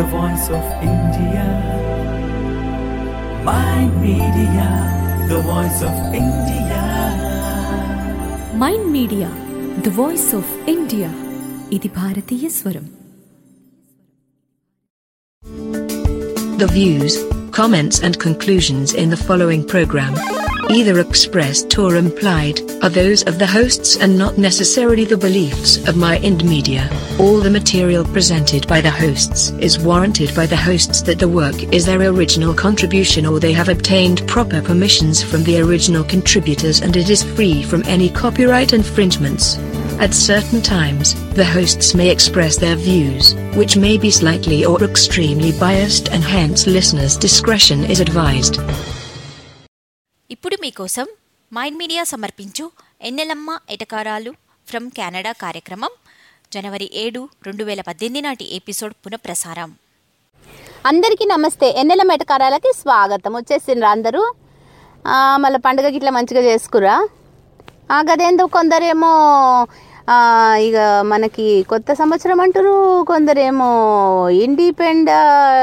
voice of India. Mind Media, the voice of India. Mind Media the voice of India ఇది భారతీయ స్వరం The views, comments, and conclusions in the following program, either expressed or implied, are those of the hosts and not necessarily the beliefs of My Ind Media. All the material presented by the hosts is warranted by the hosts that the work is their original contribution or they have obtained proper permissions from the original contributors and it is free from any copyright infringements. At certain times, the hosts may express their views, which may be slightly or extremely biased, and hence listeners' discretion is advised. ఇప్పుడు మీకోసం mind media సమర్పించు ఎన్నెలమ్మ ఎటకారాలు from Canada కార్యక్రమం జనవరి ఏడు రెండు వేల పద్దెనిమిది నాటి episode పునఃప్రసారం అందరికీ నమస్తే ఎన్నెల మెటకారాలకి స్వాగతం వచ్చేసిండ్రు అందరూ ఆ, మళ్ళీ పండుగ గిట్ల మంచిగా చేసుకురా ఆ, గదేందో కొందరేమో ఆ, ఇక మనకి కొత్త సంవత్సరం అంటారు కొందరేమో ఇండిపెండ్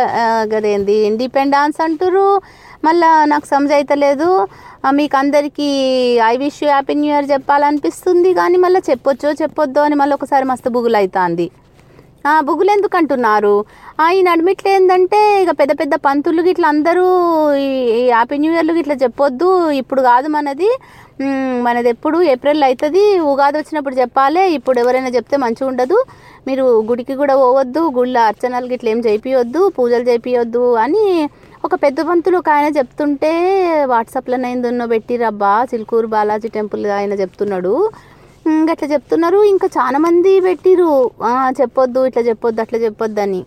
గదేంది ఇండిపెండాన్స్ అంటారు మళ్ళా నాకు సమజైతలేదు ఆ, మీకు అందరికీ I wish you happy new year చెప్పాలనిపిస్తుంది కానీ మళ్ళీ చెప్పొచ్చో చెప్పొద్దో అని మళ్ళీ ఒకసారి మస్తు బుగులు అవుతుంది ఆ, బుగులు ఎందుకు అంటున్నారు ఆ, ఈ నడిమిట్లు ఏంటంటే ఇక పెద్ద పెద్ద పంతులు గిట్ల అందరూ ఈ ఈ హ్యాపీ న్యూ ఇయర్లు గిట్ల చెప్పొద్దు ఇప్పుడు కాదు మనది మ్, మనది ఎప్పుడు ఏప్రిల్ అవుతుంది ఉగాది వచ్చినప్పుడు చెప్పాలి ఇప్పుడు ఎవరైనా చెప్తే మంచిగా ఉండదు మీరు గుడికి కూడా పోవద్దు గుళ్ళ అర్చనలు గిట్ల ఏం చేపియొద్దు పూజలు చేపియొద్దు అని ఒక పెద్ద పంతులు ఒక ఆయన చెప్తుంటే వాట్సాప్లో ఏందున్నో పెట్టిరబ్బా చిలుకూరు బాలాజీ టెంపుల్ ఆయన చెప్తున్నాడు ఇంక అట్లా చెప్తున్నారు ఇంకా చాలా మంది పెట్టిరు ఆ, చెప్పొద్దు ఇట్లా చెప్పొద్దు అట్లా చెప్పొద్దు అని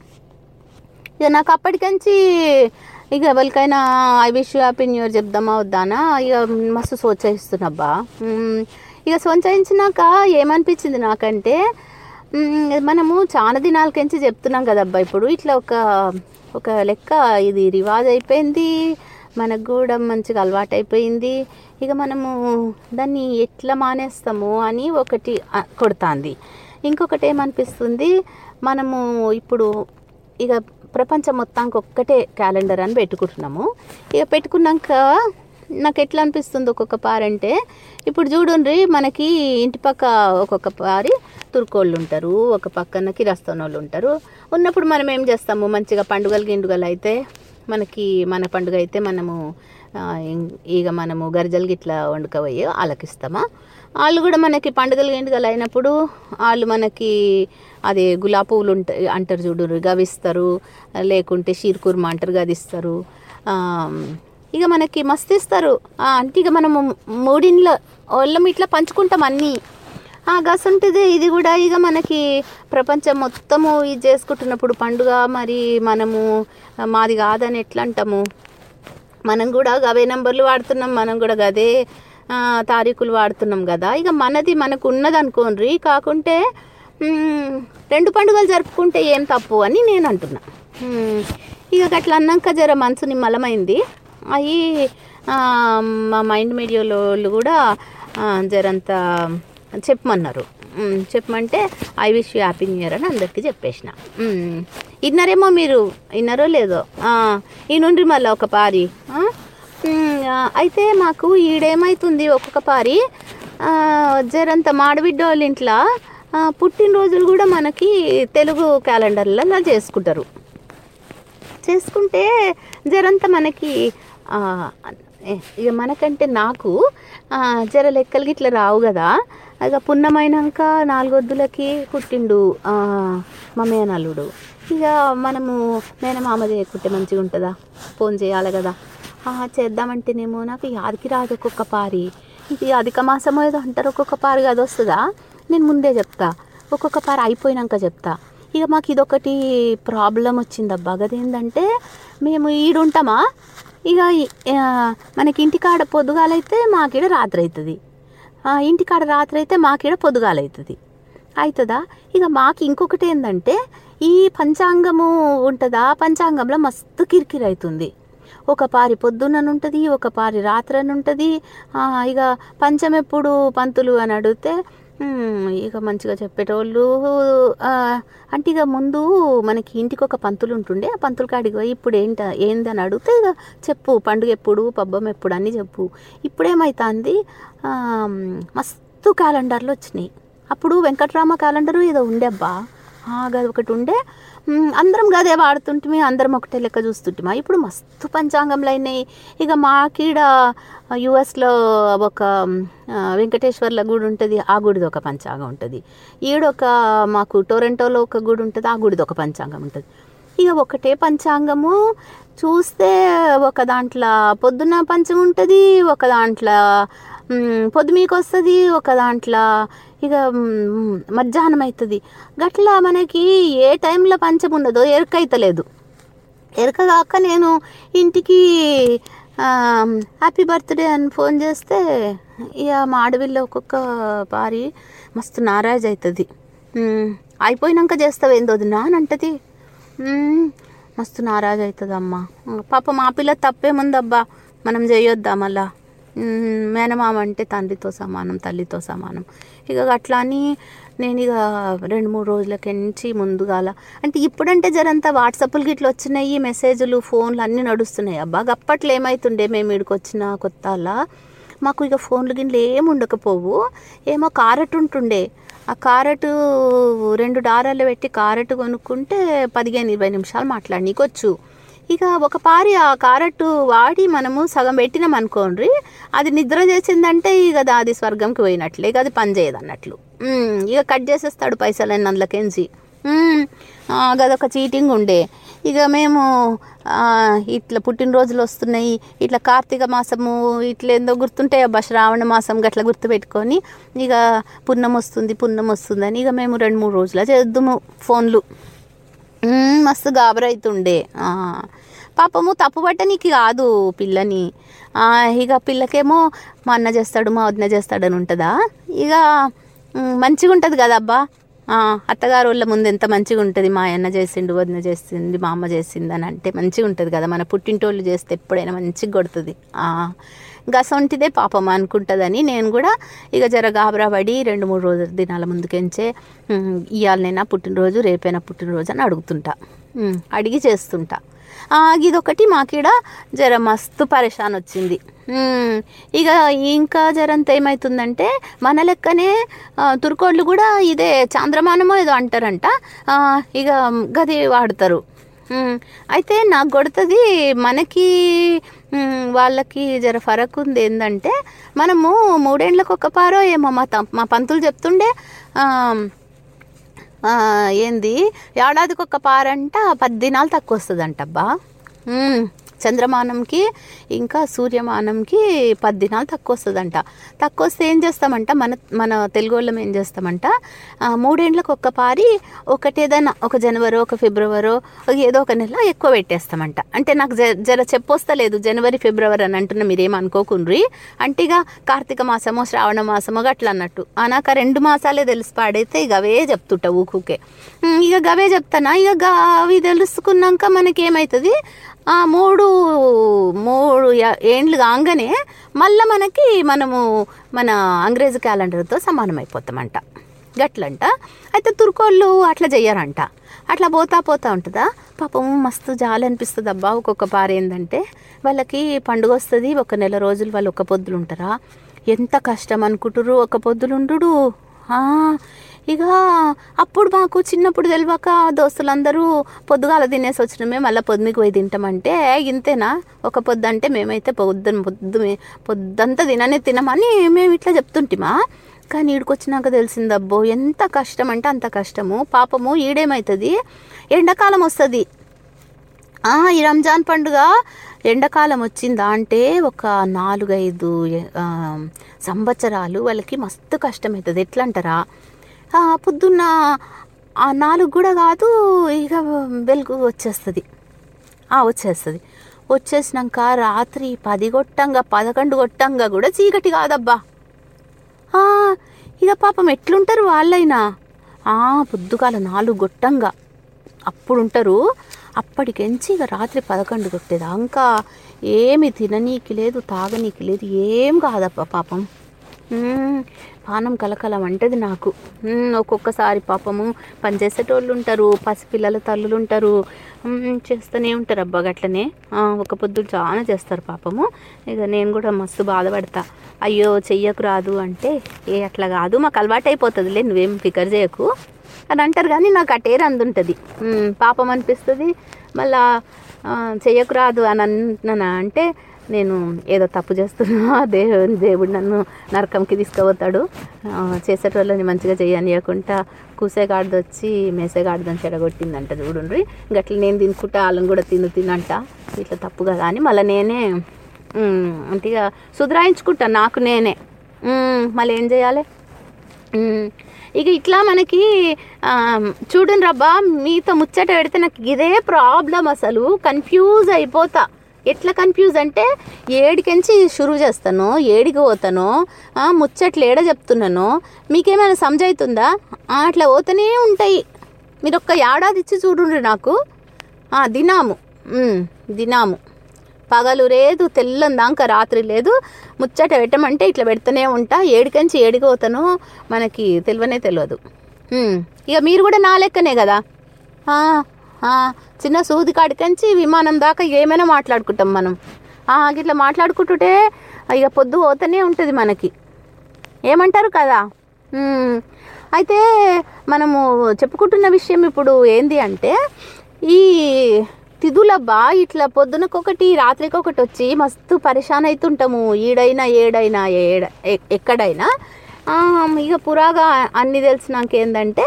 ఇక నాకు అప్పటికంచి ఇక ఎవరికైనా I wish happy new year చెప్దామా వద్దానా ఇక మస్తు సోచయిస్తున్నబ్బా ఉమ్, ఇక సోచయించినాక ఏమనిపించింది నాకంటే ఉమ్, మనము చాలా దినాలకించి చెప్తున్నాం కదబ్బా ఇప్పుడు ఇట్లా ఒక ఒక లెక్క ఇది రివాజ్ అయిపోయింది మనకు కూడా మంచిగా అలవాటు అయిపోయింది ఇక మనము దాన్ని ఎట్లా మానేస్తాము అని ఒకటి ఆ, కొడుతుంది ఇంకొకటి ఏమనిపిస్తుంది మనము ఇప్పుడు ఇక ప్రపంచం మొత్తానికి ఒక్కటే క్యాలెండర్ అని పెట్టుకుంటున్నాము ఇక పెట్టుకున్నాక నాకు ఎట్లా అనిపిస్తుంది ఒక్కొక్క పారి అంటే ఇప్పుడు చూడండి మనకి ఇంటి పక్క ఒక్కొక్క పారి తుర్కోళ్ళు ఉంటారు ఒక పక్కన కిరాస్తోనోళ్ళు ఉంటారు ఉన్నప్పుడు మనం ఏం చేస్తాము మంచిగా పండుగలు గిండుగలు అయితే మనకి మన పండుగ అయితే మనము ఆ, ఇం- ఇక మనము గరిజలు గిట్లా వండుకపోయి ఆలకిస్తామా వాళ్ళు కూడా మనకి పండుగలు గిండుగలు అయినప్పుడు వాళ్ళు మనకి అదే గులాబీ పువ్వులు ఉంటాయి అంటారు చూడు గవిస్తారు లేకుంటే షీర్ కుర్మా అంటారు గది ఇస్తారు ఆ, ఇక మనకి మస్తు ఇస్తారు ఆ, అంటే ఇక మనము మూడిండ్ల వాళ్ళం ఇట్లా పంచుకుంటాం అన్నీ ఆ గసంటిది ఇది కూడా ఇక మనకి ప్రపంచం మొత్తము ఇది చేసుకుంటున్నప్పుడు పండుగ మరి మనము ఆ, మాది కాదని ఎట్లా అంటాము మనం కూడా అవే నంబర్లు వాడుతున్నాం మనం కూడా గదే ఆ, తారీఖులు వాడుతున్నాం కదా ఇక మనది మనకు ఉన్నది అనుకోండి కాకుంటే మ్, రెండు పండుగలు జరుపుకుంటే ఏం తప్పు అని నేను అంటున్నా మ్, ఇక అట్లా అన్నాక జర మనసు నిమ్మలమైంది అవి మా మైండ్ మీడియాలో వాళ్ళు కూడా ఆ, జరంత చెప్పమన్నారు మ్, చెప్పమంటే I wish you happy new year అని అందరికీ చెప్పేసిన మ్, విన్నారేమో మీరు విన్నారో లేదో ఆ, ఈ నుండి మళ్ళీ ఒక పారి ఆ? మ్, ఆ, అయితే మాకు ఈడేమవుతుంది ఒక్కొక్క పారి ఆ, జరంత మాడబిడ్డ వాళ్ళ ఇంట్లో ఆ, పుట్టినరోజులు కూడా మనకి తెలుగు క్యాలెండర్లలో చేసుకుంటారు చేసుకుంటే జరంత మనకి ఆ, ఏ- ఇక మనకంటే నాకు ఆ, జర లెక్కలు గిట్ల రావు కదా ఇక పున్నమైనాక నాలుగొద్దులకి పుట్టిండు ఆ, మా మేనల్లుడు ఇక మనము మేనమామ చేయకుంటే మంచిగా ఉంటుందా ఫోన్ చేయాలి కదా ఆ, చేద్దామంటేనేమో నాకు యాదికి రాదు ఒక్కొక్క పారి ఇది అధిక మాసం ఏదో అంటారు ఒక్కొక్క పారి అది వస్తుందా నేను ముందే చెప్తా ఒక్కొక్క పారి అయిపోయినాక చెప్తా ఇక మాకు ఇదొకటి ప్రాబ్లం వచ్చిందబ్బా అదేంటంటే మేము ఈడుంటామా ఇక ఈ- ఆ, మనకి ఇంటికాడ పొద్దుగాలైతే మాకీడ రాత్రి అవుతుంది ఇంటికాడ రాత్రి అయితే మాకీడ పొద్దుగాలవుతుంది అవుతుందా ఇక మాకు ఇంకొకటి ఏంటంటే ఈ పంచాంగము ఉంటుందా పంచాంగంలో మస్తు కిరికిరి అవుతుంది ఒక పారి పొద్దున్ననుంటుంది ఒక పారి రాత్రని ఉంటుంది ఇక పంచం ఎప్పుడు పంతులు అని అడిగితే మ్మ్, ఇక మంచిగా చెప్పేటోళ్ళు ఆ, అంటే ఇక ముందు మనకి ఇంటికి ఒక పంతులు ఉంటుండే ఆ పంతులు కాడికి పోయి ఇప్పుడు ఏంట ఏందని అడిగితే ఇక చెప్పు పండుగ ఎప్పుడు పబ్బం ఎప్పుడు అని చెప్పు ఇప్పుడేమవుతుంది మస్తు క్యాలెండర్లు వచ్చినాయి అప్పుడు వెంకట్రామ క్యాలెండరు ఏదో ఉండే అబ్బా ఆ, గది ఒకటి ఉండే మ్, అందరం గదే వాడుతుంటిమి అందరం ఒకటే లెక్క చూస్తుంటిమా ఇప్పుడు మస్తు పంచాంగంలు అయినాయి ఇక మాకీడ యుఎస్లో ఒక ఆ, వెంకటేశ్వర్ల గుడి ఉంటుంది ఆ గుడిది ఒక పంచాంగం ఉంటుంది ఈడొక మాకు టొరంటోలో ఒక గుడి ఉంటుంది ఆ గుడిది ఒక పంచాంగం ఉంటుంది ఇక ఒకటే పంచాంగము చూస్తే ఒక దాంట్లో పొద్దున పంచం ఉంటుంది ఒక దాంట్లో మ్, పొద్దుమీకి వస్తుంది ఒక దాంట్లో ఇక మ్, మధ్యాహ్నం అవుతుంది గట్లా మనకి ఏ టైంలో పంచం ఉన్నదో ఎరకైతలేదు ఎరక కాక నేను ఇంటికి హ్యాపీ బర్త్డే అని ఫోన్ చేస్తే ఇక మా ఆడవిల్లో ఒక్కొక్క పారి మస్తు నారాజ్ అవుతుంది అయిపోయినాక చేస్తావేందో వదినా అని అంటది "మ్మ్, మస్తు నారాజ్ అవుతుంది అమ్మ పాప మా పిల్ల తప్పేముందబ్బా మనం చేయొద్దా మళ్ళా మ్మ్, మేనమామ అంటే తండ్రితో సమానం తల్లితో సమానం ఇక అట్లా అని నేను ఇక రెండు మూడు రోజులకించి ముందుగాల అంటే ఇప్పుడంటే జరంతా వాట్సాప్లు గిట్ల వచ్చినాయి మెసేజ్లు ఫోన్లు అన్నీ నడుస్తున్నాయి అబ్బా అప్పట్లో ఏమవుతుండే మేము ఇక్కడికి వచ్చిన కొత్తలా మాకు ఇక ఫోన్లు గిన్నెలు ఏమి ఉండకపోవు ఏమో కారెట్ ఉంటుండే ఆ కారెట్ రెండు డారాలు పెట్టి కారెట్ కొనుక్కుంటే పదిహేను ఇరవై నిమిషాలు మాట్లాడనీకొచ్చు ఇక ఒక పారి ఆ కారెట్ వాడి మనము సగం పెట్టినాం అనుకోండి అది నిద్ర చేసిందంటే ఇక దా- అది స్వర్గంకి పోయినట్లే ఇక అది పని చేయదు అన్నట్లు ఉమ్, ఇక కట్ చేసేస్తాడు పైసలు అందులోకెంచి ఉమ్, ఆ, గదొక చీటింగ్ ఉండే ఇక మేము ఆ, ఇట్లా పుట్టినరోజులు వస్తున్నాయి ఇట్లా కార్తీక మాసము ఇట్లా ఏందో గుర్తుంటాయి అబ్బా శ్రావణ మాసం గట్లా గుర్తుపెట్టుకొని ఇక పున్నం వస్తుంది పున్నం వస్తుందని ఇక మేము రెండు మూడు రోజుల చేద్దాము ఫోన్లు మ్మ్, మస్తు గాబరైతుండే ఆ, పాపము తప్పు పట్టనీకి కాదు పిల్లని ఆ, ఇక పిల్లకేమో మా అన్న చేస్తాడు మా వదిన చేస్తాడు అని ఉంటుందా ఇక మ్, మంచిగా ఉంటుంది కదా అబ్బా ఆ, అత్తగారు వాళ్ళ ముందు ఎంత మంచిగా ఉంటుంది మా అన్న చేసిండు వదిన చేసింది మా అమ్మ చేసింది అని అంటే మంచిగా ఉంటుంది కదా మన పుట్టింటోళ్ళు చేస్తే ఎప్పుడైనా మంచిగా కొడుతుంది ఆ, గసొంటిదే పాపం అనుకుంటుందని నేను కూడా ఇక జర గాబరా పడి రెండు మూడు రోజుల దినాల ముందుకెంచే "ఉమ్, ఇవాళనైనా పుట్టినరోజు రేపైనా పుట్టినరోజు అని అడుగుతుంటా ఉమ్, అడిగి చేస్తుంటా ఆ, ఇదొకటి మాకీడ జర మస్తు పరేషాన్ వచ్చింది ఉమ్, ఇక ఇంకా జరంత ఏమవుతుందంటే మన లెక్కనే ఆ, తుర్కోళ్ళు కూడా ఇదే చాంద్రమానమో ఏదో అంటారంట ఆ, ఇక గది వాడతారు ఉమ్, అయితే నాకు కొడుతుంది మనకి ఉమ్, వాళ్ళకి జర ఫరక్ ఉంది ఏంటంటే మనము మూడేండ్లకు ఒక పారో ఏమో మా తం- మా పంతులు చెప్తుండే ఆ, ఆ, ఏంది ఏడాదికి ఒక పారంట పది దినాలు తక్కువ వస్తుందంట అబ్బా ఉమ్, చంద్రమానంకి ఇంకా సూర్యమానంకి పది దినాలు తక్కువ వస్తుందంట తక్కువ వస్తే ఏం చేస్తామంట మన మన తెలుగు వాళ్ళం ఏం చేస్తామంట ఆ, మూడేండ్లకు ఒక్క పారి ఒకటేదైనా ఒక జనవరి ఒక ఫిబ్రవరి ఏదో ఒక నెల ఎక్కువ పెట్టేస్తామంట అంటే నాకు జ జర చెప్పొస్తలేదు జనవరి ఫిబ్రవరి అని అంటున్నా మీరేం అనుకోకుండ్రి అంటే ఇక కార్తీక మాసమో శ్రావణ మాసమో గట్ల అన్నట్టు ఆ నాకు ఆ రెండు మాసాలే తెలిసి పాడైతే ఇక అవే చెప్తుంటా ఊకుకే ఉమ్, ఇక గవే చెప్తానా ఇక గా- అవి తెలుసుకున్నాక మనకి ఏమవుతుంది ఆ మూడు మూడు యా- ఏండ్లు కాగానే మళ్ళీ మనకి మనము మన అంగ్రేజీ క్యాలెండర్తో సమానం అయిపోతామంట గట్లంట అయితే తుర్కోళ్ళు అట్లా చెయ్యరంట అట్లా పోతా పోతా ఉంటుందా పాపం మస్తు జాలి అనిపిస్తుంది అబ్బా ఒక్కొక్క పార ఏంటంటే వాళ్ళకి పండుగ వస్తుంది ఒక నెల రోజులు వాళ్ళు ఒక పొద్దులు ఉంటారా ఎంత కష్టం అనుకుంటురు ఒక పొద్దులు ఉండు ఇక అప్పుడు మాకు చిన్నప్పుడు తెలియక దోస్తులందరూ పొద్దుగాల తినేసి వచ్చినమే మళ్ళీ పొద్దుకి పోయి తింటామంటే "ఏ, ఇంతేనా ఒక పొద్దు అంటే మేమైతే పొద్దున పొద్దు పొద్దంతా తిననే తినమని మేము ఇట్లా చెప్తుంటిమా కానీ ఈడికొచ్చినాక తెలిసింది అబ్బో ఎంత కష్టం అంటే అంత కష్టము పాపము ఈడేమవుతుంది ఎండాకాలం వస్తుంది ఆ, ఈ రంజాన్ పండుగ ఎండాకాలం వచ్చిందా అంటే ఒక నాలుగైదు ఆ, సంవత్సరాలు వాళ్ళకి మస్తు కష్టమవుతుంది ఎట్లా అంటారా ఆ, పొద్దున్న ఆ నాలుగు కూడా కాదు ఇక వెలుగు వచ్చేస్తుంది ఆ, వచ్చేస్తుంది వచ్చేసినాక రాత్రి పది గొట్టంగా పదకొండు గొట్టంగా కూడా చీకటి కాదబ్బా ఆ, ఇక పాపం ఎట్లుంటారు వాళ్ళైనా ఆ, పొద్దుగాల నాలుగు గొట్టంగా అప్పుడు ఉంటారు అప్పటికెంచి ఇక రాత్రి పదకొండు కొట్టేదాకా ఏమి తిననీకి లేదు తాగనీకి లేదు ఏం కాదప్ప పాపం మ్మ్. పానం కలకలం అంటది నాకు మ్మ్. ఒక్కొక్కసారి పాపము పనిచేసేటోళ్ళు ఉంటారు పసిపిల్లల తల్లులు ఉంటారు మ్మ్. చేస్తూనే ఉంటారు అబ్బా గట్లనే ఆ, ఒక పొద్దులు చాలా చేస్తారు పాపము ఇక నేను కూడా మస్తు బాధపడతా అయ్యో చెయ్యకు రాదు అంటే ఏ అట్లా కాదు మాకు అలవాటు అయిపోతుందిలే నువ్వేం ఫికర్ చేయకు అని అంటారు కానీ నాకు అటేరు అందుంటుంది మ్మ్. పాపం అనిపిస్తుంది మళ్ళా ఆ, చెయ్యకు రాదు అని అన్న అంటే నేను ఏదో తప్పు చేస్తున్నా దేవుడు దేవుడు నన్ను నరకంకి తీసుకుపోతాడు ఆ, చేసేటోళ్ళని మంచిగా చేయనియకుండా కూసేగాడిది వచ్చి మేసేగాడిదని చెడగొట్టిందంట చూడండి గట్ల నేను తినుకుంటా వాళ్ళని కూడా తిను తినంట ఇట్లా తప్పు కదా అని మళ్ళీ నేనే ఉమ్, అంటే ఇక సుధరాయించుకుంటా నాకు నేనే ఉమ్, మళ్ళీ ఏం చేయాలి ఉమ్, ఇక ఇట్లా మనకి ఆ, చూడండి రబ్బా మీతో ముచ్చట పెడితే నాకు ఇదే ప్రాబ్లం అసలు కన్ఫ్యూజ్ అయిపోతా ఎట్లా కన్ఫ్యూజ్ అంటే ఏడికెంచి షురువు చేస్తాను ఏడికి పోతాను ఆ, ముచ్చట్లు ఏడ చెప్తున్నాను మీకేమైనా సమజవుతుందా ఆ, అట్లా పోతూనే ఉంటాయి మీరు ఒక్క ఏడాది ఇచ్చి చూడండి నాకు ఆ, దినాము ఉమ్, దినాము పగలు లేదు తెల్లందాక రాత్రి లేదు ముచ్చట పెట్టమంటే ఇట్లా పెడుతూనే ఉంటా ఏడికంచి ఏడిపోతానో మనకి తెలియనే తెలియదు ఉమ్, ఇక మీరు కూడా నా లెక్కనే కదా ఆ, ఆ, చిన్న సూది కాడికంచి విమానం దాకా ఏమైనా మాట్లాడుకుంటాం మనం ఆ, ఇట్లా మాట్లాడుకుంటుంటే ఇక పొద్దు పోతూనే ఉంటుంది మనకి ఏమంటారు కదా మ్మ్. అయితే మనము చెప్పుకుంటున్న విషయం ఇప్పుడు ఏంది అంటే ఈ తిథులబ్బా ఇట్లా పొద్దునకొకటి రాత్రికొకటి వచ్చి మస్తు పరిశాన్ అవుతుంటాము ఈడైనా ఏడైనా ఏడ ఎ- ఎక్కడైనా ఆ, ఇక పురాగా అన్ని తెలిసినాక ఏంటంటే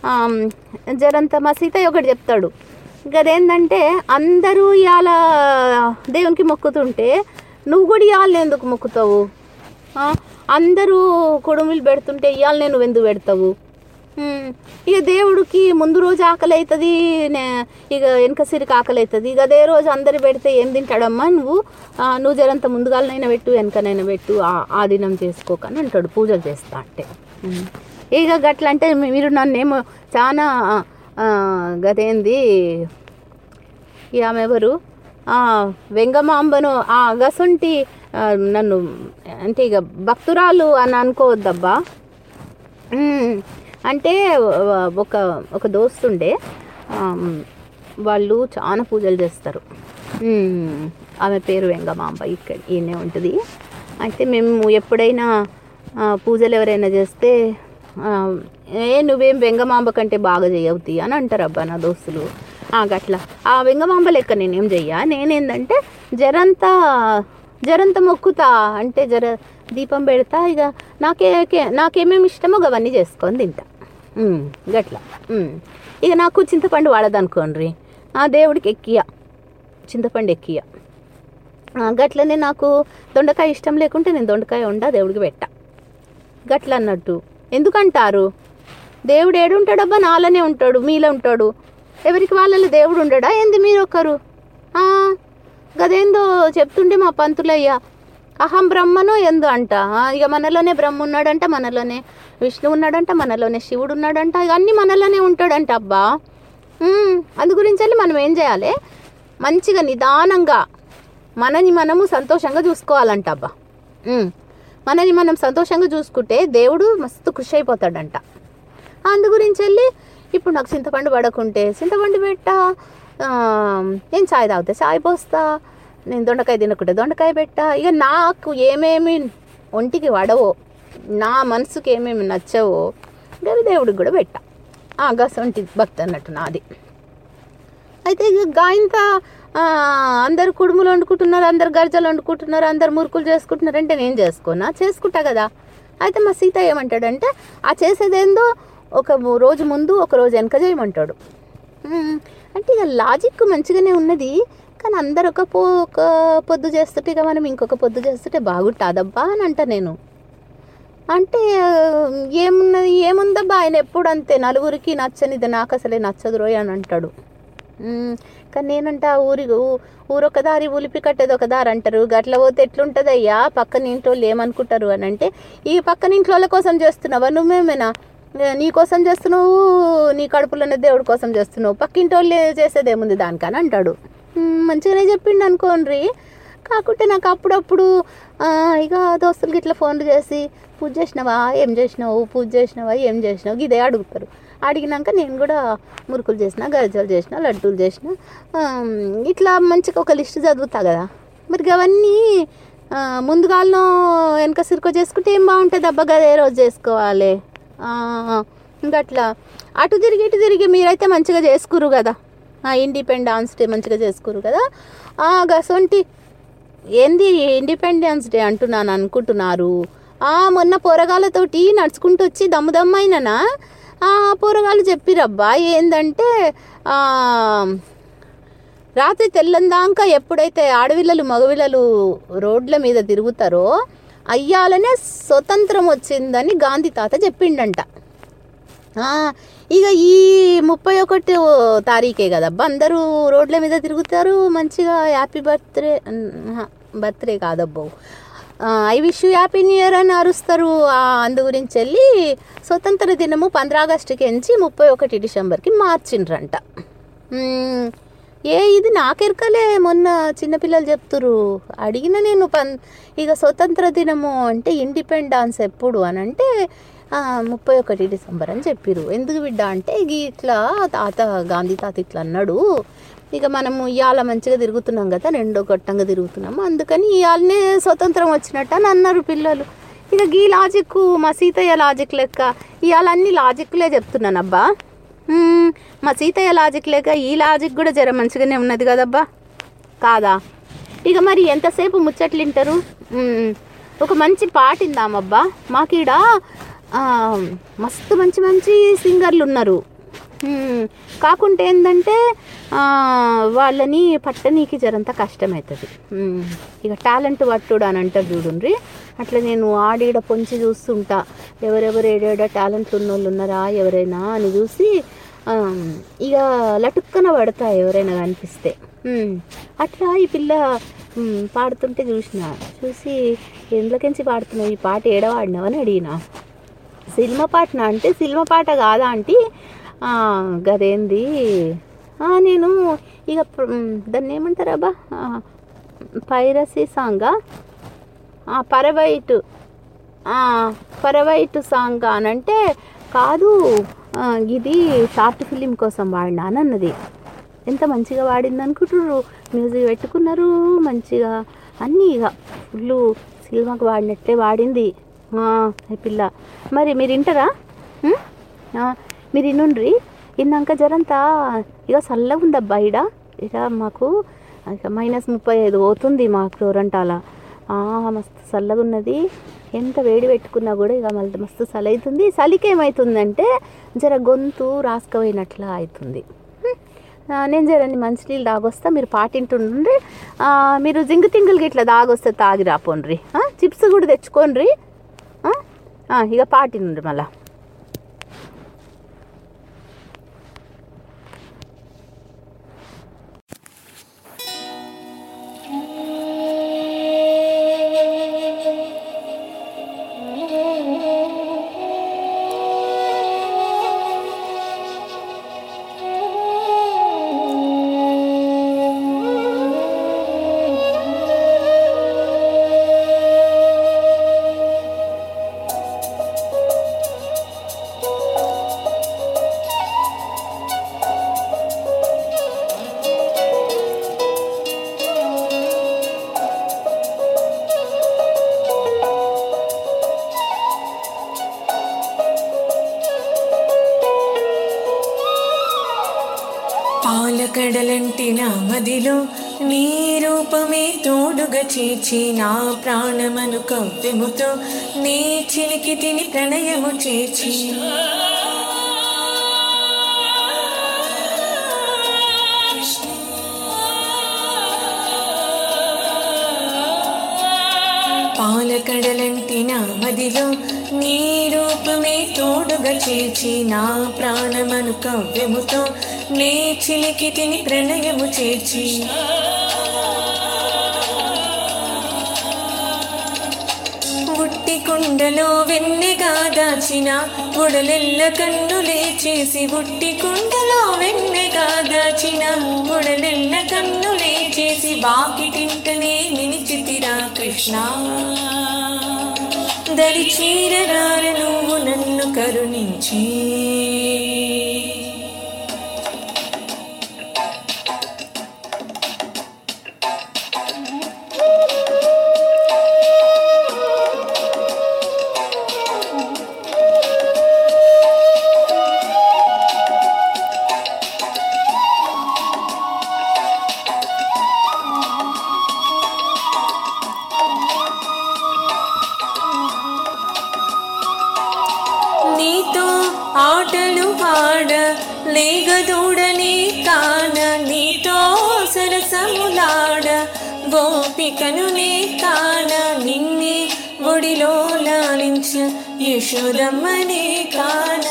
జరంత మా సీతయ్య ఒకటి చెప్తాడు ఇక అదేంటంటే అందరూ ఇవాళ దేవునికి మొక్కుతుంటే నువ్వు కూడా ఇవాళ ఎందుకు మొక్కుతావు ఆ, అందరూ కుడుములు పెడుతుంటే ఇవాళ నేను ఎందుకు పెడతావు ఉమ్, ఇక దేవుడికి ముందు రోజు ఆకలి అవుతుంది ఇక వెనక సిరికి ఆకలి అవుతుంది ఇక అదే రోజు అందరు పెడితే ఏం తింటాడమ్మా నువ్వు ఆ, నువ్వు జరంత ముందుగాలనైనా పెట్టు వెనకనైనా పెట్టు ఆ- ఆ దినం చేసుకోకని అంటాడు పూజలు చేస్తా అంటే ఉమ్. ఇక గట్ల అంటే మీరు నన్నేమో చాలా ఆ, గదేంది ఈ ఆమె ఎవరు ఆ, వెంగమాంబను ఆ గసుంటి ఆ, నన్ను అంటే ఇక భక్తురాలు అని అనుకోవద్దబ్బా మ్మ్. అంటే వ- ఒక ఒక దోస్తుండే ఆమ్, వాళ్ళు చాలా పూజలు చేస్తారు మ్మ్. ఆమె పేరు వెంగమాంబ ఇక్కడ ఈయనే ఉంటుంది అయితే మేము ఎప్పుడైనా ఆ, పూజలు ఎవరైనా చేస్తే ఆ, ఏ నువ్వేం వెంగమాంబ కంటే బాగా చేయవుతి అని అంటారు అబ్బా నా దోస్తులు ఆ, గట్ల ఆ వెంగమాంబ లెక్క నేనేం చెయ్య నేనేందంటే జరంతా జరంత మొక్కుతా అంటే జర దీపం పెడతా ఇక నాకే కే- నాకేమేమి ఇష్టమో అవన్నీ చేసుకొని తింటా ఉమ్, గట్ల ఉమ్. ఇక నాకు చింతపండు వాడదనుకోండి ఆ దేవుడికి ఎక్కియ చింతపండు ఎక్కియ ఆ, గట్లనే నాకు దొండకాయ ఇష్టం లేకుంటే నేను దొండకాయ వండా దేవుడికి పెట్టా గట్ల అన్నట్టు ఎందుకంటారు దేవుడు ఏడుంటాడబ్బా నాలోనే ఉంటాడు మీలో ఉంటాడు ఎవరికి వాళ్ళలో దేవుడు ఉండడా ఏంది మీరు ఒకరు ఆ, గదేందో చెప్తుండే మా పంతులయ్య అహం బ్రహ్మను ఎందు అంట ఆ, ఇక మనలోనే బ్రహ్మ ఉన్నాడంట మనలోనే విష్ణు ఉన్నాడంట మనలోనే శివుడు ఉన్నాడంట ఇక అన్నీ మనలోనే ఉంటాడంట అబ్బా ఉమ్, అందు గురించి వెళ్ళి మనం ఏం చేయాలి మంచిగా నిదానంగా మనని మనము సంతోషంగా చూసుకోవాలంట అబ్బా ఉమ్, మనని మనం సంతోషంగా చూసుకుంటే దేవుడు మస్తు ఖుషి అయిపోతాడంట అందు గురించి వెళ్ళి ఇప్పుడు నాకు చింతపండు పడకుంటే చింతపండు పెట్టా ఆ, నేను చాయ్ తాగితే చాయ్ పోస్తా నేను దొండకాయ తినకుంటే దొండకాయ పెట్టా ఇక నాకు ఏమేమి ఒంటికి పడవో నా మనసుకి ఏమేమి నచ్చవో గవి దేవుడికి కూడా పెట్టా ఆ గసంటి భక్తి అన్నట్టు నాది అయితే ఇక గాయంత అందరు కుడుములు వండుకుంటున్నారు అందరు గర్జలు వండుకుంటున్నారు అందరు మురుకులు చేసుకుంటున్నారు అంటే నేను చేసుకోనా చేసుకుంటా కదా అయితే మా సీత ఏమంటాడంటే ఆ చేసేదేందో ఒక ము- రోజు ముందు ఒక రోజు వెనక చేయమంటాడు ఉమ్, అంటే ఇక లాజిక్ మంచిగానే ఉన్నది కానీ అందరు ఒక పో ఒక పొద్దు చేస్తుంటే ఇక మనం ఇంకొక పొద్దు చేస్తుంటే బాగుంటుందబ్బా అని అంట నేను అంటే ఆ, ఏమున్నది ఏముందబ్బా ఆయన ఎప్పుడు అంతే నలుగురికి నచ్చనిది నాకు అసలే నచ్చదు రోయ్ అని అంటాడు ఉమ్, కానీ నేనంట ఆ ఊరి ఊ- ఊరొక దారి ఉలిపి కట్టేది ఒక దారి అంటారు గట్ల పోతే ఎట్లుంటుంది అయ్యా పక్కన ఇంట్లో వాళ్ళు ఏమనుకుంటారు అని అంటే ఈ పక్కన ఇంట్లో వాళ్ళ కోసం చేస్తున్నావా నువ్వేమైనా నీ కోసం చేస్తున్నావు నీ కడుపులోనే దేవుడి కోసం చేస్తున్నావు పక్కింటి వాళ్ళు చేసేదేముంది దానికని అంటాడు ఉమ్, మంచిగానే చెప్పిండు అనుకోండి కాకుంటే నాకు అప్పుడప్పుడు ఆ, ఇక దోస్తులకి ఇట్లా ఫోన్లు చేసి పూజ చేసినావా ఏం చేసినావు పూజ చేసినావా ఏం చేసినావు ఇదే అడుగుతారు అడిగినాక నేను కూడా మురుకులు చేసిన గరిజలు చేసిన లడ్డూలు చేసిన ఆమ్, ఇట్లా మంచిగా ఒక లిస్ట్ చదువుతా కదా మరి అవన్నీ ఆ, ముందుగాలను వెనక సిరుకో చేసుకుంటే ఏం బాగుంటుంది అబ్బా గదే రోజు చేసుకోవాలి ఆ, ఇంకా అట్లా అటు తిరిగి ఇటు తిరిగి మీరైతే మంచిగా చేసుకురు కదా ఇండిపెండెన్స్ డే మంచిగా చేసుకురు కదా ఆ, గసొంటి ఏంది ఇండిపెండెన్స్ డే అంటున్నాను అనుకుంటున్నారు ఆ మొన్న పోరగాళ్ళతోటి నడుచుకుంటూ వచ్చి దమ్ము దమ్మైననా ఆ పోరగాళ్ళు చెప్పిరబ్బా ఏందంటే ఆ, రాత్రి తెల్లందాక ఎప్పుడైతే ఆడపిల్లలు మగపిల్లలు రోడ్ల మీద తిరుగుతారో అయ్యాలనే స్వతంత్రం వచ్చిందని గాంధీ తాత చెప్పిండంట ఆ, ఇక ఈ ముప్పై ఒకటి తారీఖే కదబ్బా అందరూ రోడ్ల మీద తిరుగుతారు మంచిగా హ్యాపీ బర్త్డే బర్త్డే కాదబ్బో I wish happy new year అని అరుస్తారు ఆ, అందు గురించి వెళ్ళి స్వతంత్ర దినము పంద్ర ఆగస్టుకి ఎంచి ముప్పై ఒకటి డిసెంబర్కి మార్చిండ్రంట మ్మ్. ఏ ఇది నాకెరకలే మొన్న చిన్నపిల్లలు చెప్తురు అడిగిన నేను పన్ ఇక స్వతంత్ర దినము అంటే ఇండిపెండెన్స్ ఎప్పుడు అని అంటే ఆ, ముప్పై ఒకటి డిసెంబర్ అని చెప్పిరు ఎందుకు బిడ్డ అంటే ఇక ఇట్లా తాత గాంధీ తాత ఇట్లా అన్నాడు ఇక మనము ఇవాళ మంచిగా తిరుగుతున్నాం కదా రెండో గొట్టంగా తిరుగుతున్నాము అందుకని ఇవాళనే స్వతంత్రం వచ్చినట్టు అని అన్నారు పిల్లలు ఇక గీ లాజిక్ మా సీతయ్య లాజిక్ లెక్క ఇవాళ అన్ని లాజిక్లే చెప్తున్నాను అబ్బా మ్మ్, మా సీతయ్య లాజిక్ లేక ఈ లాజిక్ కూడా జర మంచిగానే ఉన్నది కదబ్బా కాదా ఇక మరి ఎంతసేపు ముచ్చట్లు వింటారు మ్మ్, ఒక మంచి పాట ఇందామబ్బా మాకీడ ఆ, మస్తు మంచి మంచి సింగర్లు ఉన్నారు మ్మ్, కాకుంటే ఏంటంటే ఆ, వాళ్ళని పట్టనీకి జరంత కష్టమవుతుంది మ్మ్, ఇక టాలెంట్ పట్టుడు అని అంటారు చూడండి అట్లా నేను ఆడీడ పొంచి చూస్తుంటా ఎవరెవరు ఏడేడ టాలెంట్ ఉన్న వాళ్ళు ఉన్నారా ఎవరైనా అని చూసి ఆ, ఇక లటుక్కన పడతా ఎవరైనా కనిపిస్తే మ్మ్. అట్లా ఈ పిల్ల మ్మ్, పాడుతుంటే చూసిన చూసి ఎందులోకించి పాడుతున్నావు ఈ పాట ఏడవాడినావు అని అడిగిన సినిమా పాటనా అంటే సినిమా పాట కాదా అంటే ఆ, గదేంది ఆ, నేను ఇక ప్ర- మ్, దాన్ని ఏమంటారు అబ్బా పైరసీ సాంగా పరవైట్ పరవైట్ సాంగ్ అని అంటే కాదు ఆ, ఇది షార్ట్ ఫిలిం కోసం వాడినా అని అన్నది ఎంత మంచిగా వాడింది అనుకుంటున్నారు మ్యూజిక్ పెట్టుకున్నారు మంచిగా అన్నీ ఇక ఫుల్ సినిమాకి వాడినట్లే వాడింది ఆ, ఈ పిల్ల మరి మీరు వింటారా ఉం? ఆ, మీరు ఇన్నుండ్రి ఇన్నాక జరంతా ఇక చల్లగా ఉందబ్బా ఇడ ఇక మాకు ఇక మైనస్ ముప్పై ఐదు పోతుంది మా క్లోరంటాల మస్తు చల్లగా ఉన్నది ఎంత వేడి పెట్టుకున్నా కూడా ఇక మళ్ళీ మస్తు చలి అవుతుంది చలికి ఏమవుతుందంటే జర గొంతు రాసుకపోయినట్లా అవుతుంది హ్మ్. ఆ, నేను జరండి మంచినీళ్ళు తాగొస్తా మీరు పాటింటుండ్రి ఆ, మీరు జింగు తింగులకి ఇట్లా తాగొస్తే తాగి రాపోండ్రి ఆ, చిప్స్ కూడా తెచ్చుకోండ్రి ఆ? ఆ, ఇక పాటిండ్రి మళ్ళా పాలకడలంటి నా మదిలో నీ రూపమే తోడుగా చేర్చి నా ప్రాణమను కవ్వెముతో నీ చిలికి తిని ప్రణయము చేర్చి పాలకడలంటి నా మదిలో నీ రూపమే తోడుగా చేర్చి నా ప్రాణమను కవ్యముతో నే చిలికి తిని ప్రణయము చేర్చి ఉట్టి కుండలో వెన్నెగా దాచిన ఉడలెల్ల కన్నులే చేసి ఉట్టి కుండలో వెన్నెగా దాచిన ఉడలెల్ల కన్నులే చేసి బాకిటింటనే నిలిచితిరాక కృష్ణ దరి చీరరార నువ్వు నన్ను కరుణించి నీతో ఆటలు ఆడ లేగదూడని కాన నీతో సరసములాడ గోపికను నే కాన నిన్నే ఒడిలో లాలించ యశోదమ్మనే కాన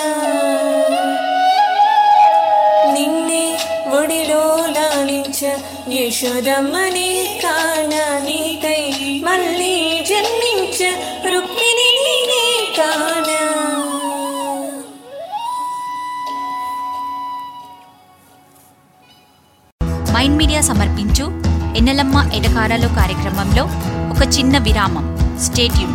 నిన్నే ఒడిలో లాలించ యశోదమ్మనే కాన నీకై మళ్ళీ జన్మించ రుక్మిణి నీనే కానా మైండ్ మీడియా సమర్పించు ఎన్నెలమ్మ ఎటకారాలు కార్యక్రమంలో ఒక చిన్న విరామం స్టేట్యూన్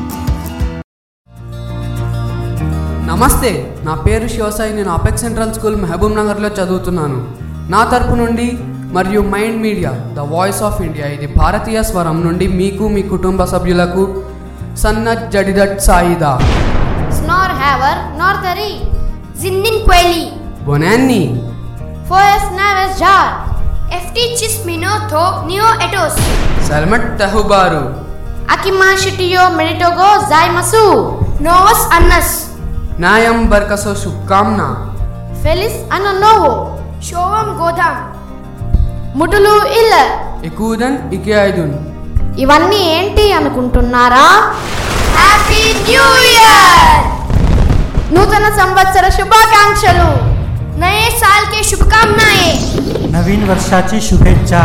నమస్తే నా పేరు శివసాయి నేను అపెక్స్ సెంట్రల్ స్కూల్ మహబూబ్ నగర్లో చదువుతున్నాను నా తరపు నుండి మరియు Mind Media the voice of India ఇది భారతీయ స్వరం నుండి మీకు మీ కుటుంబ సభ్యులకు Sanath జడిదట్ Saida Snor haver, nor tari. Zindin queli. బొనాన్ని Foes naves jar. FT chis minoto neo etos. సల్మట్ తహుబారు Akima shitio meritogo zaimasu. Novus annas. న్యాయం బర్కసో శుభకామ్న Felis anna novo. Shovam godam. ముటులు ఇల్ల ఎక్కువదన్ ఇకే ఐదున్ ఇవన్నీ ఏంటి అనుకుంటున్నారా హ్యాపీ న్యూ ఇయర్ నూతన సంవత్సర శుభాకాంక్షలు నయే సాల్ కే శుభకామనాయే नवीन वर्षाची शुभेच्छा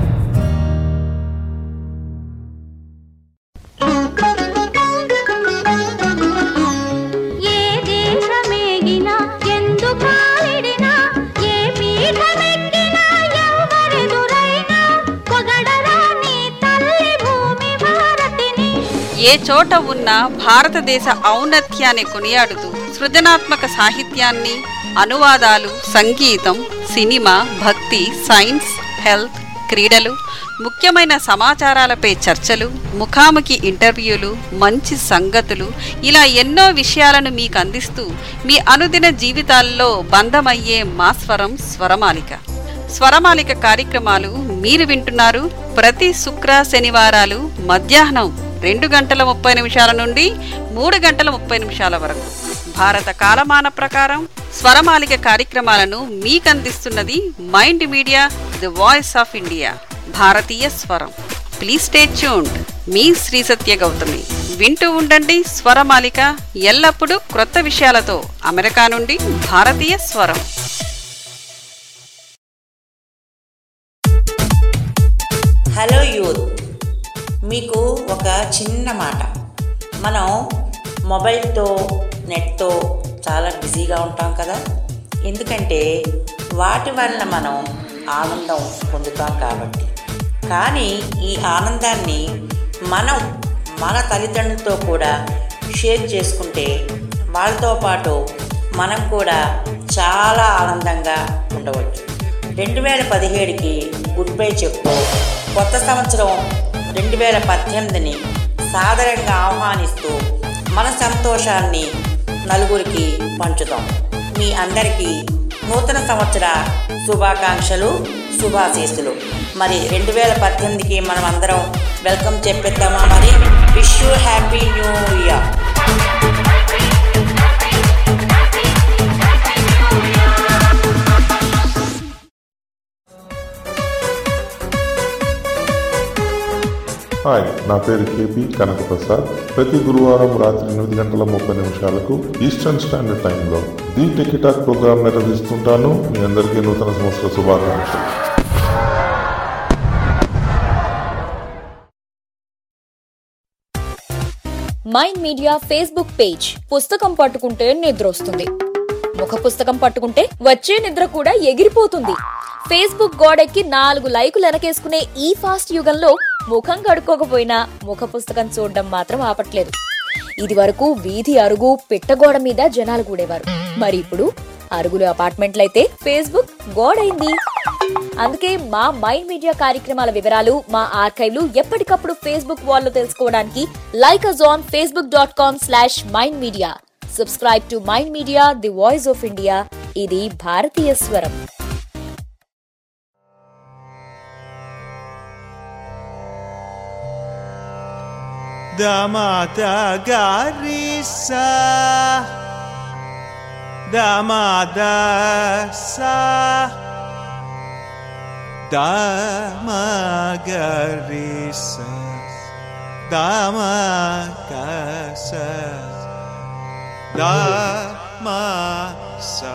ఏ దేశమేగినా ఎందు కాలిడినా ఏ పీఠమెక్కినా ఎవరెదురైనా పొగడరా నీ తల్లి భూమి భారతిని ఏ చోట ఉన్న భారతదేశ ఔన్నత్యాన్ని కొనియాడుతూ సృజనాత్మక సాహిత్యాన్ని అనువాదాలు సంగీతం సినిమా భక్తి సైన్స్ హెల్త్ క్రీడలు ముఖ్యమైన సమాచారాలపై చర్చలు ముఖాముఖి ఇంటర్వ్యూలు మంచి సంగతులు ఇలా ఎన్నో విషయాలను మీకు అందిస్తూ మీ అనుదిన జీవితాల్లో బంధమయ్యే మా స్వరం స్వరమాలిక స్వరమాలిక కార్యక్రమాలు మీరు వింటున్నారు ప్రతి శుక్ర శనివారాలు మధ్యాహ్నం రెండు గంటల ముప్పై నిమిషాల నుండి మూడు గంటల ముప్పై నిమిషాల వరకు భారత కాలమాన ప్రకారం స్వరమాలిక కార్యక్రమాలను మీకందిస్తున్నది mind media the voice of India భారతీయ స్వరం ప్లీజ్ స్టే ట్యూన్డ్ మీ శ్రీ సత్య గౌతమి వింటూ ఉండండి స్వరమాలిక ఎల్లప్పుడూ క్రొత్త విషయాలతో అమెరికా నుండి భారతీయ స్వరం హలో యూత్ మీకు ఒక చిన్న మాట మనం మొబైల్తో నెట్తో చాలా బిజీగా ఉంటాం కదా ఎందుకంటే వాటి వల్ల మనం ఆనందం పొందుతాం కాబట్టి కానీ ఈ ఆనందాన్ని మనం మన తల్లిదండ్రులతో కూడా షేర్ చేసుకుంటే వాళ్ళతో పాటు మనం కూడా చాలా ఆనందంగా ఉండవచ్చు రెండు వేల పదిహేడుకి గుడ్ బై చెప్తూ కొత్త సంవత్సరం రెండు వేల పద్దెనిమిదిని సాదరంగా ఆహ్వానిస్తూ మన సంతోషాన్ని నలుగురికి పంచుదాం మీ అందరికీ నూతన సంవత్సర శుభాకాంక్షలు శుభాశీస్సులు మరి రెండు వేల పద్దెనిమిదికి మనం అందరం వెల్కమ్ చెప్పేద్దామా మరి wish you happy new year hi నా పేరు కేపీ కనకప్రసాద్ ప్రతి గురువారం రాత్రి ఎనిమిది గంటల ముప్పై నిమిషాలకు ఈస్టర్న్ స్టాండర్డ్ టైంలో ది టెకిటాక్ ప్రోగ్రాం నిర్వహిస్తుంటాను మీ అందరికీ నూతన సంవత్సర శుభాకాంక్షలు మైండ్ మీడియా ఫేస్బుక్ పేజ్ పుస్తకం పట్టుకుంటే నిద్ర వస్తుంది ముఖ పుస్తకం పట్టుకుంటే వచ్చే నిద్ర కూడా ఎగిరిపోతుంది ఫేస్బుక్ గోడెక్కి నాలుగు లైకులు వెనకేసుకునే ఈ ఫాస్ట్ యుగంలో ముఖం కడుక్కోకపోయినా ముఖ పుస్తకం చూడడం మాత్రం ఆపట్లేదు ఇది వరకు వీధి అరుగు పిట్టగోడ మీద జనాలు కూడేవారు మరి ఇప్పుడు అరుగులు అపార్ట్మెంట్లయితే ఫేస్బుక్ గోడైంది అందుకే మా మైండ్ మీడియా కార్యక్రమాల వివరాలు మా ఆర్కైవ్లు ఎప్పటికప్పుడు ఫేస్బుక్ వాల్లో తెలుసుకోవడానికి like us on Facebook dot com slash Mind Media subscribe to Mind media the voice of India ఇది భారతీయ స్వరం Damata Garissa Damada Sa Dama Garissa Dama Gasa Dama Sa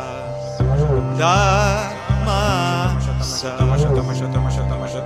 Dama Sa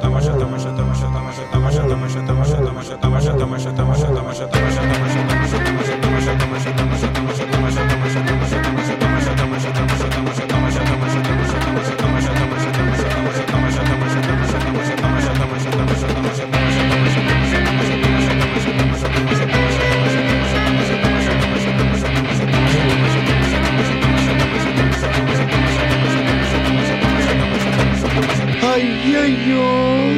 అయ్యయ్యో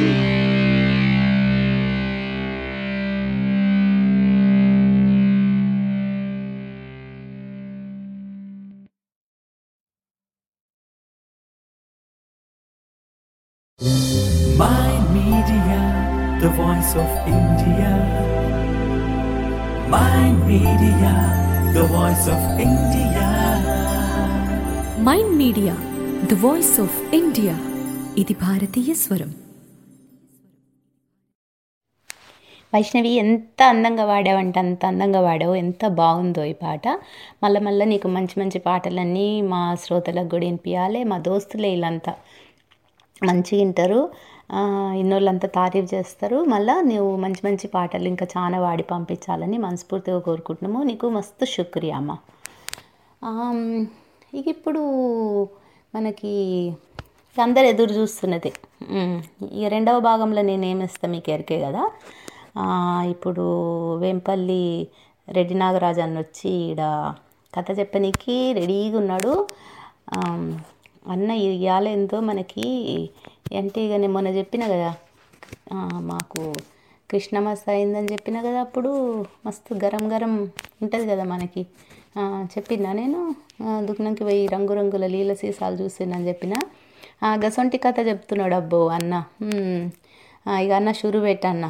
Mind Media, the voice of India. Mind Media, the voice of India. Mind Media the voice of India ఇది భారతీయ స్వరం వైష్ణవి ఎంత అందంగా వాడావంటే అంత అందంగా వాడావు ఎంత బాగుందో ఈ పాట మళ్ళీ మళ్ళీ నీకు మంచి మంచి పాటలన్నీ మా శ్రోతలకు కూడా వినిపించాలి మా దోస్తులే వీళ్ళంతా మంచిగా వింటారు ఆ, ఇన్నోళ్ళంతా తారీఫ్ చేస్తారు మళ్ళీ నువ్వు మంచి మంచి పాటలు ఇంకా చాలా వాడి పంపించాలని మనస్ఫూర్తిగా కోరుకుంటున్నాము నీకు మస్తు శుక్రియా అమ్మ ఆమ్, ఇక ఇప్పుడు మనకి అందరు ఎదురు చూస్తున్నది ఉమ్, ఇక రెండవ భాగంలో నేను ఏమిస్తా మీకు ఎరికే కదా ఆ, ఇప్పుడు వేంపల్లి రెడ్డి నాగరాజు అన్న వచ్చి ఈడ కథ చెప్పనీకి రెడీగా ఉన్నాడు ఆమ్, అన్న ఇవాళ ఎంతో మనకి అంటే ఇక నేను మొన్న చెప్పిన కదా ఆ, మాకు కృష్ణమాస అయిందని చెప్పిన కదా అప్పుడు మస్తు గరం గరం ఉంటుంది కదా మనకి ఆ, చెప్పినా నేను ఆ, దుకాణంకి పోయి రంగురంగుల లీల సీసాలు చూసిందని చెప్పిన ఆ, గసొంటి కథ చెప్తున్నాడు అబ్బో అన్న ఉమ్. ఆ, ఇక అన్న షురు పెట్టన్న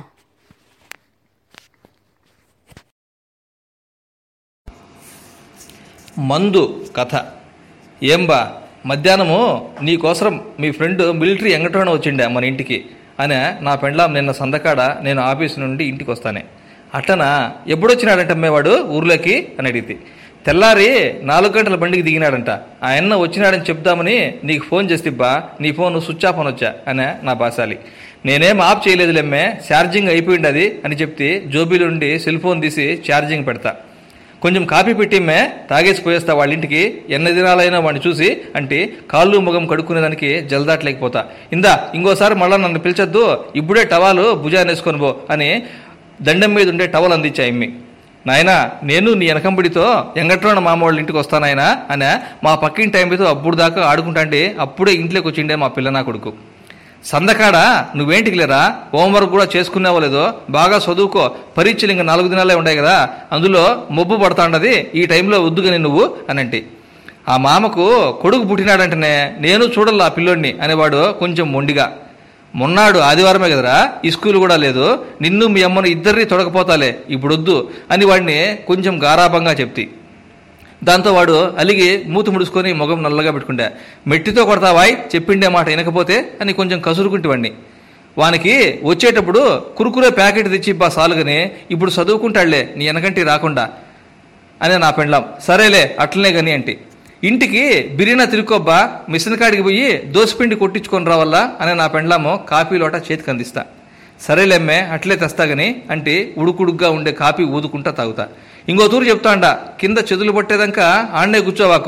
మందు కథ ఏం బా మధ్యాహ్నము నీకోసరం మీ ఫ్రెండ్ మిలిటరీ ఎంగటోన వచ్చిండే మన ఇంటికి అనే నా పెండ్లాం నిన్న సందకాడ నేను ఆఫీస్ నుండి ఇంటికి వస్తానే అట్టనా ఎప్పుడొచ్చినాడంట అమ్మేవాడు ఊర్లోకి అని అడిగితే తెల్లారి నాలుగు గంటల బండికి దిగినాడంట ఆ అన్న వచ్చినాడని చెప్దామని నీకు ఫోన్ చేస్తిబ్బా నీ ఫోన్ స్విచ్ ఆఫ్ అని వచ్చా అనే నా బాసాలి నేనేం ఆఫ్ చేయలేదులేమ్మే ఛార్జింగ్ అయిపోయింది అది అని చెప్తే జోబీలుండి సెల్ ఫోన్ తీసి ఛార్జింగ్ పెడతా కొంచెం కాఫీ పెట్టిమ్మే తాగేసి పోయేస్తా వాళ్ళ ఇంటికి ఎన్ని దినాలైనా వాడిని చూసి అంటే కాళ్ళు ముఖం కడుక్కునేదానికి జలదాట్లేకపోతా ఇందా ఇంకోసారి మళ్ళా నన్ను పిలిచొద్దు ఇప్పుడే టవాలు భుజాన్ని వేసుకొని పో అని దండం మీద ఉండే టవల్ అందించా ఇమ్మి నాయనా నేను నీ వెనకంబడితో ఎంగట్లోన మామ వాళ్ళ ఇంటికి వస్తానాయనా అని మా పక్కింటి టైంతో అప్పుడు దాకా ఆడుకుంటాంటే అప్పుడే ఇంట్లోకి వచ్చిండే మా పిల్ల నా కొడుకు సందకాడ నువ్వేంటికి లేరా హోంవర్క్ కూడా చేసుకున్నావో లేదో బాగా చదువుకో పరీక్షలు ఇంకా నాలుగు దినాలే ఉన్నాయి కదా అందులో మొబ్బు పడతాండది ఈ టైంలో వద్దుగాని నువ్వు అనంటి ఆ మామకు కొడుకు పుట్టినాడంటనే నేను చూడాలి ఆ పిల్లోడిని అనేవాడు కొంచెం మొండిగా మొన్నాడు ఆదివారమే కదరా ఈ స్కూల్ కూడా లేదు నిన్ను మీ అమ్మను ఇద్దరిని తొడకపోతాలే ఇప్పుడు వద్దు అని వాడిని కొంచెం గారాభంగా చెప్తి దాంతో వాడు అలిగి మూతి ముడుచుకొని ముఖం నల్లగా పెట్టుకుంటా మెట్టితో కొడతావాయ్ చెప్పిండే మాట వినకపోతే అని కొంచెం కసురుకుంటే వాడిని వానికి వచ్చేటప్పుడు కురుకురే ప్యాకెట్ తెచ్చి బా సాలుగని ఇప్పుడు చదువుకుంటాడులే నీ వెనకంటి రాకుండా అని నా పెండ్లాం సరేలే అట్లనే గని అంటే ఇంటికి బిర్యానా తిరుక్కోబ్బా మిషన్ కాడికి పోయి దోసపిండి కొట్టించుకొని రావాలా అని నా పెండ్లాము కాఫీ లోట చేతికి అందిస్తా సరేలేమ్మే అట్లే తెస్తాగని అంటే ఉడుకుడుగ్గా ఉండే కాఫీ ఊదుకుంటా తాగుతా ఇంకో తూరు చెప్తాండా కింద చెదులు పట్టేదాకా ఆడనే కూర్చోవాకు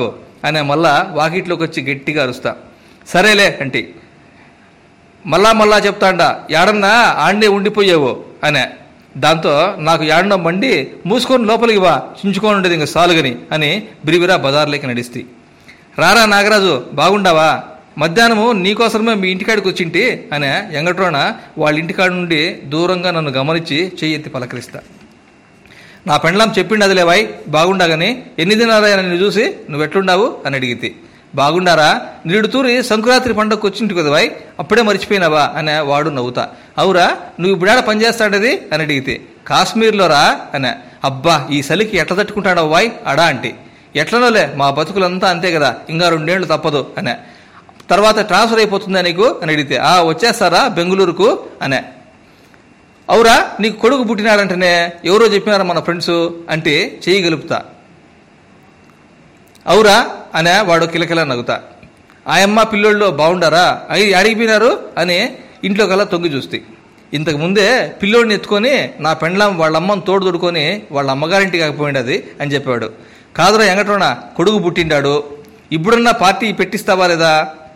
అనే మళ్ళా వాకిట్లోకి వచ్చి గట్టిగా అరుస్తా సరేలే అంటే మళ్ళా మళ్ళా చెప్తాండా యాడన్నా ఆడనే ఉండిపోయావు అనే దాంతో నాకు యాడడం బండి మూసుకొని లోపలికి వా చించుకొని ఉండేది ఇంకా సాలుగని అని బిరిబిరా బజార్లోకి నడిస్తే రారా నాగరాజు బాగుండావా మధ్యాహ్నము నీకోసమే మీ ఇంటికాడికి వచ్చింటి అనే ఎంగట్రోణ వాళ్ళ ఇంటికాడ నుండి దూరంగా నన్ను గమనించి చెయ్యి ఎత్తి పలకరిస్తా నా పెండ్లాం చెప్పిండు అదిలేవాయ్ బాగుండాగని ఎన్ని దినాలయ్యా నిన్ను చూసి నువ్వు ఎట్లుండావు అని అడిగితే బాగుండారా నీడు తూరి సంక్రాంతి పండగకు వచ్చింటి కదా వాయ్ అప్పుడే మర్చిపోయినావా అనే వాడు నవ్వుతా అవురా నువ్వు ఇప్పుడాడ పనిచేస్తాడది అని అడిగితే కాశ్మీర్లో రా అనే అబ్బా ఈ చలికి ఎట్లా తట్టుకుంటాడో వాయ్ అడా అంటే ఎట్లనోలే మా బతుకులంతా అంతే కదా ఇంకా రెండేళ్లు తప్పదు అనే తర్వాత ట్రాన్స్ఫర్ అయిపోతుందా నీకు అని అడిగితే ఆ వచ్చేస్తారా బెంగళూరుకు అనే అవురా నీకు కొడుకు పుట్టినాడంటేనే ఎవరో చెప్పినారా మన ఫ్రెండ్స్ అంటే చెయ్యి గలుపుతా అవురా అనే వాడు కిలకిల నవ్వుతా ఆయమ్మ పిల్లోళ్ళు బాగుండారా అయి అడిగిపోయినారు అని ఇంట్లో కల్లా తొంగి చూస్తే ఇంతకు ముందే పిల్లోడిని ఎత్తుకొని నా పెండ్లాం వాళ్ళ అమ్మని తోడు తొడుకొని వాళ్ళ అమ్మగారింటికి కాకపోయిండది అని చెప్పాడు కాదురా ఎంగటోణ కొడుకు పుట్టిండాడు ఇప్పుడన్నా పార్టీ పెట్టిస్తావా లేదా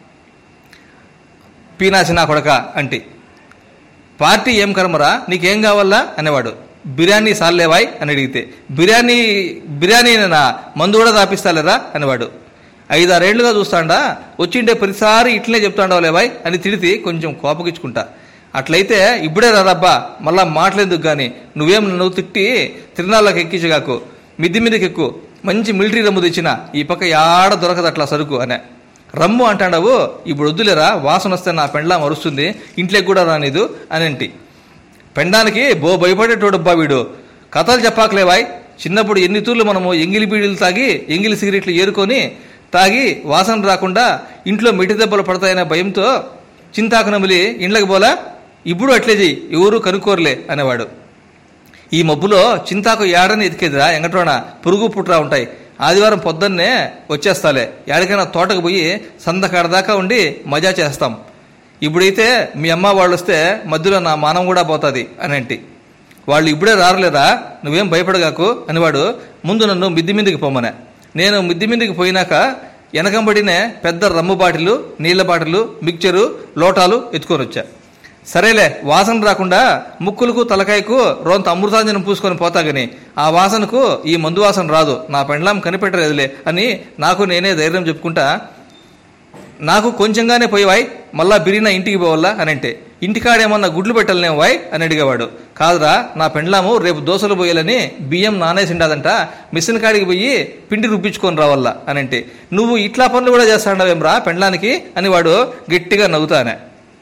పీనాసి నా కొడక అంటే పార్టీ ఏం కర్మరా నీకేం కావాలా అనేవాడు బిర్యానీ సాల్లేవాయ్ అని అడిగితే బిర్యానీ బిర్యానీనా మందు కూడా తాపిస్తాలేరా అనేవాడు ఐదారేళ్లుగా చూస్తాండా వచ్చిండే ప్రతిసారి ఇట్లనే చెప్తాండావు లేవాయ్ అని తిడితే కొంచెం కోపగించుకుంటా అట్లయితే ఇప్పుడే రాదబ్బా మళ్ళా మాటలేందుకు గాని నువ్వేం నువ్వు తిట్టి తిరునాళ్ళకి ఎక్కించగాకు మిద్ది మీదకి ఎక్కు మంచి మిలిటరీ రమ్ము తెచ్చిన ఈ పక్క యాడ దొరకదు అట్లా సరుకు అనే రమ్ము అంటాడావు ఇప్పుడు వద్దులేరా వాసన వస్తే నా పెండ్లా మరుస్తుంది ఇంట్లోకి కూడా రానిదు అనంటి పెండానికి బో భయపడేటోడబ్బా వీడు కథలు చెప్పాకలేవాయ్ చిన్నప్పుడు ఎన్ని తూర్లు మనము ఎంగిలి బీడీలు తాగి ఎంగిలి సిగరెట్లు ఏరుకొని తాగి వాసన రాకుండా ఇంట్లో మిటి దెబ్బలు పడతాయనే భయంతో చింతాకు నమిలి ఇండ్లకి పోలా ఇప్పుడు అట్లే చెయ్యి ఎవరు కనుక్కోరులే అనేవాడు ఈ మబ్బులో చింతాకు ఏడని ఎతికేదిరా ఎంగట్రోణ పురుగు పుట్రా ఉంటాయి ఆదివారం పొద్దున్నే వచ్చేస్తాలే ఎక్కడికైనా తోటకు పోయి సందకాడ దాకా ఉండి మజా చేస్తాం ఇప్పుడైతే మీ అమ్మ వాళ్ళు వస్తే మధ్యలో నా మానం కూడా పోతుంది అని అంటి వాళ్ళు ఇప్పుడే రారలేదా నువ్వేం భయపడగాకు అనివాడు ముందు నన్ను మిద్ది మీదకి పొమ్మనే నేను మిద్ది మీదకి పోయినాక వెనకంబడినే పెద్ద రమ్ము బాటిలు నీళ్ల బాటిలు మిక్చరు లోటాలు ఎత్తుకొని వచ్చా సరేలే వాసన రాకుండా ముక్కులకు తలకాయకు రోంత అమృతాంజనం పూసుకొని పోతా గని ఆ వాసనకు ఈ మందు వాసన రాదు నా పెండ్లాం కనిపెట్టలేదులే అని నాకు నేనే ధైర్యం చెప్పుకుంటా నాకు కొంచెంగానే పోయేవాయ్ మళ్ళా బిరిన ఇంటికి పోవాలా అని అంటే ఇంటికాడేమన్నా గుడ్లు పెట్టలేం వాయ్ అని అడిగేవాడు కాదురా నా పెండ్లాము రేపు దోశలు పోయాలని బియ్యం నానేసిండాదంట మిషన్ కాడికి పోయి పిండి రుబ్బించుకొని రావాలా అని అంటే నువ్వు ఇట్లా పనులు కూడా చేస్తాడావేమ్రా పెండ్లానికి అని వాడు గట్టిగా నవ్వుతానే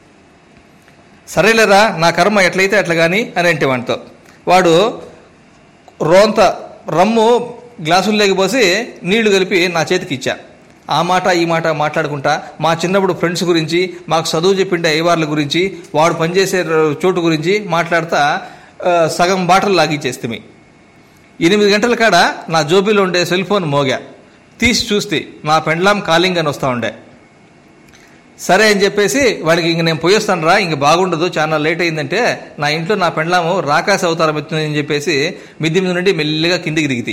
సరేలేరా నా కర్మ ఎట్లయితే అట్లా కానీ అని అంటే వాడితో వాడు రోంత రమ్ము గ్లాసుల్లోకి పోసి నీళ్లు కలిపి నా చేతికి ఇచ్చా ఆ మాట ఈ మాట మాట్లాడుకుంటా మా చిన్నప్పుడు ఫ్రెండ్స్ గురించి మాకు చదువు చెప్పిండే అయ్యవార్ల గురించి వాడు పనిచేసే చోటు గురించి మాట్లాడుతా ఆ, సగం బాటలు లాగిచ్చేస్తే ఎనిమిది గంటల కాడ నా జోబీలో ఉండే సెల్ ఫోన్ మోగా తీసి చూస్తే నా పెండ్లాం కాలింగ్ అని వస్తూ ఉండే సరే అని చెప్పేసి వాడికి ఇంక నేను పోయేస్తాను రా ఇంక బాగుండదు చాలా లేట్ అయిందంటే నా ఇంట్లో నా పెండ్లాము రాకాశ అవతారం ఎత్తుందని చెప్పేసి మిద్ది మీద నుండి మెల్లిగా కిందికి దిగితి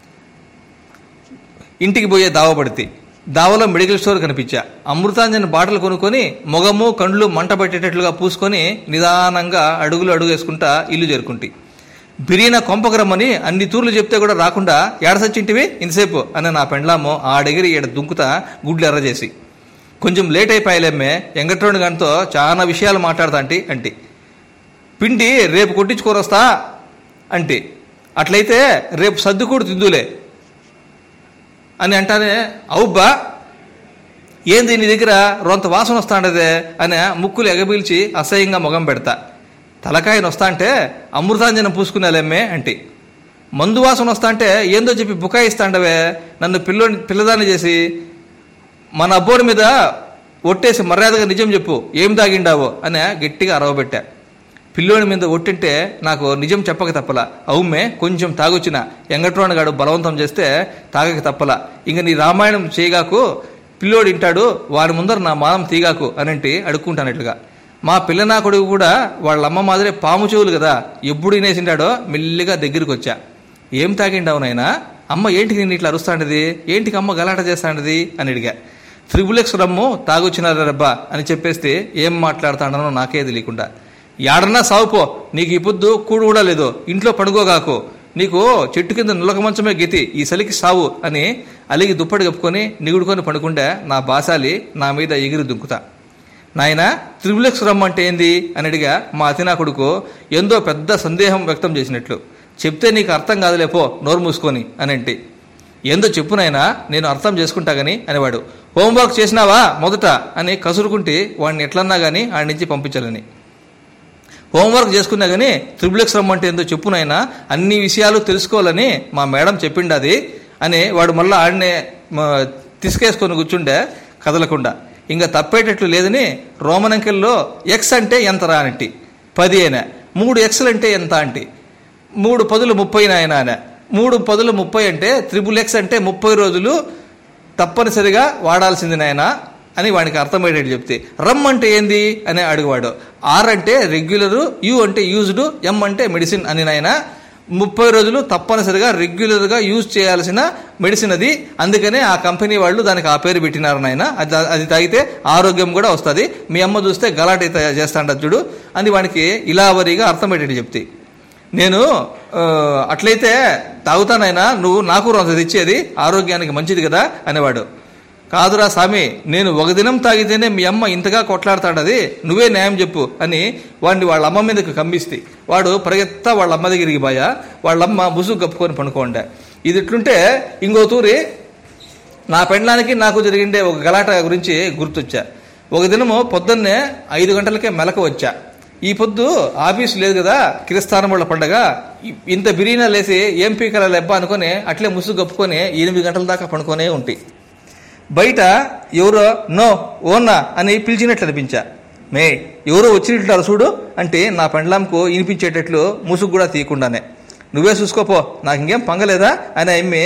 ఇంటికి పోయే దావ పడితే దావలో మెడికల్ స్టోర్ కనిపించా అమృతాంజన్ బాటలు కొనుక్కొని మొగము కండ్లు మంట పెట్టేటట్లుగా పూసుకొని నిదానంగా అడుగులు అడుగు వేసుకుంటా ఇల్లు చేరుకుంటి బిరీన కొంపకు రమ్మని అన్ని తూర్లు చెప్తే కూడా రాకుండా ఏడసచ్చింటివి ఇంతసేపు అని నా పెండ్లాము ఆ అడిగిరి ఈడ దుంకుతా గుడ్లు ఎర్ర చేసి కొంచెం లేట్ అయిపోయాలేమ్మే ఎంగట్రోని గంటతో చాలా విషయాలు మాట్లాడతా అంటే అంటే పిండి రేపు కొట్టించుకోరొస్తా అంటే అట్లయితే రేపు సర్దుకూడు తిద్దులే అని అంటానే అవుబ్బా ఏంది నీ దగ్గర రొంత వాసన వస్తాండదే అని ముక్కులు ఎగబీల్చి అసహ్యంగా మొగం పెడతా తలకాయను వస్తా అంటే అమృతాంజనం పూసుకునేలేమ్మే అంటే మందు వాసన వస్తా అంటే ఏందో చెప్పి బుకాయిస్తాండవే నన్ను పిల్లోని పిల్లదాన్ని చేసి మన అబ్బోడి మీద ఒట్టేసి మర్యాదగా నిజం చెప్పు ఏం తాగిండావో అని గట్టిగా అరవబెట్టా పిల్లోని మీద ఒట్టింటే నాకు నిజం చెప్పక తప్పలా అవుమే కొంచెం తాగొచ్చిన ఎంగట్రోణగాడు బలవంతం చేస్తే తాగక తప్పలా ఇంక నీ రామాయణం చేయగాకు పిల్లోడు ఇంటాడు వాడి ముందర నా మానం తీగాకు అనంటి అడుక్కుంటానట్లుగా మా పిల్లనా కొడుకు కూడా వాళ్ళ అమ్మ మాదిరే పాము చెవులు కదా ఎప్పుడు వినేసిండాడో మెల్లిగా దగ్గరికి వచ్చా ఏం తాగిండావు నాయనా అమ్మ ఏంటికి నేను ఇట్లా అరుస్తాండది ఏంటికి అమ్మ గలాట చేస్తాండది అని అడిగా త్రిబులెక్స్ రమ్ము తాగొచ్చినారా రబ్బా అని చెప్పేస్తే ఏం మాట్లాడుతాడనో నాకే తెలియకుండా యాడన్నా సావుపో నీకు ఈ పొద్దు కూడు కూడా లేదు ఇంట్లో పడుకోగాకు నీకు చెట్టు కింద నులక మంచమే గతి ఈ సలికి సావు అని అలిగి దుప్పటి కప్పుకొని నిగుడుకొని పడుకుంటే నా బాసాలి నా మీద ఎగిరి దుంకుతా నాయన త్రిబులెక్స్ రమ్ అంటే ఏంది అని అడిగా మా అతినా కొడుకు ఎందో పెద్ద సందేహం వ్యక్తం చేసినట్లు చెప్తే నీకు అర్థం కాదులేపో నోరు మూసుకొని అని అంటే ఏందో చెప్పు నాయనా నేను అర్థం చేసుకుంటా గాని అనేవాడు హోంవర్క్ చేసినావా మొదట అని కసురుకుంటే వాడిని ఎట్లన్నా కానీ ఆడి నుంచి పంపించాలని హోంవర్క్ చేసుకున్నా కానీ త్రిబులెక్స్ రమ్మంటే ఏందో చెప్పు నాయనా అన్ని విషయాలు తెలుసుకోవాలని మా మేడం చెప్పిండది అని వాడు మళ్ళీ ఆడినే మ- తీసుకేసుకొని కూర్చుండే కదలకుండా ఇంకా తప్పేటట్లు లేదని రోమన్ అంకెల్లో ఎక్స్ అంటే ఎంత రా అనంటి పది అయినా మూడు ఎక్స్లు అంటే ఎంత అంటి మూడు పదులు ముప్పై నాయన అనే మూడు పదులు ముప్పై అంటే త్రిబుల్ ఎక్స్ అంటే ముప్పై రోజులు తప్పనిసరిగా వాడాల్సింది నాయన అని వాడికి అర్థమయ్యేటట్టు చెప్తే రమ్ అంటే ఏంది అని అడిగవాడు ఆర్ అంటే రెగ్యులరు యు అంటే యూజ్డ్ ఎం అంటే మెడిసిన్ అని నాయన ముప్పై రోజులు తప్పనిసరిగా రెగ్యులర్గా యూజ్ చేయాల్సిన మెడిసిన్ అది అందుకనే ఆ కంపెనీ వాళ్ళు దానికి ఆ పేరు పెట్టినారు నాయన అది అది తాగితే ఆరోగ్యం కూడా వస్తుంది మీ అమ్మ చూస్తే గలాట చేస్తాండ చూడు అని వాడికి ఇలావరిగా అర్థమయ్యేటట్టు చెప్తే నేను ఆ, అట్లయితే తాగుతానైనా నువ్వు నాకు రోజు తెచ్చేది ఆరోగ్యానికి మంచిది కదా అనేవాడు కాదురా స్వామి నేను ఒక దినం తాగితేనే మీ అమ్మ ఇంతగా కొట్లాడతాడది నువ్వే న్యాయం చెప్పు అని వాడిని వాళ్ళ అమ్మ మీదకి కమ్మిస్తే వాడు పరిగెత్తా వాళ్ళ అమ్మ దగ్గరికి పోయా వాళ్ళమ్మ ముసుగు కప్పుకొని పనుకోండే ఇది ఇట్లుంటే ఇంకో తూరి నా పెండ్లానికి నాకు జరిగిండే ఒక గలాట గురించి గుర్తొచ్చా ఒక దినము పొద్దున్నే ఐదు గంటలకే మెలకు వచ్చా ఈ పొద్దు ఆఫీస్ లేదు కదా కిరస్థానం వాళ్ళ పండగ ఇ- ఇంత బిరీనా లేసి ఏం పీకల లెబ్బ అనుకొని అట్లే ముసుగు కప్పుకొని ఎనిమిది గంటల దాకా పడుకొనే ఉంటాయి బయట ఎవరో నో ఓనా అని పిలిచినట్లు అనిపించా మే ఎవరో వచ్చినట్టు చూడు అంటే నా పెండ్లాంకు వినిపించేటట్లు ముసుగు కూడా తీయకుండానే నువ్వే చూసుకోపో నాకు ఇంకేం పంగలేదా అని అమ్మి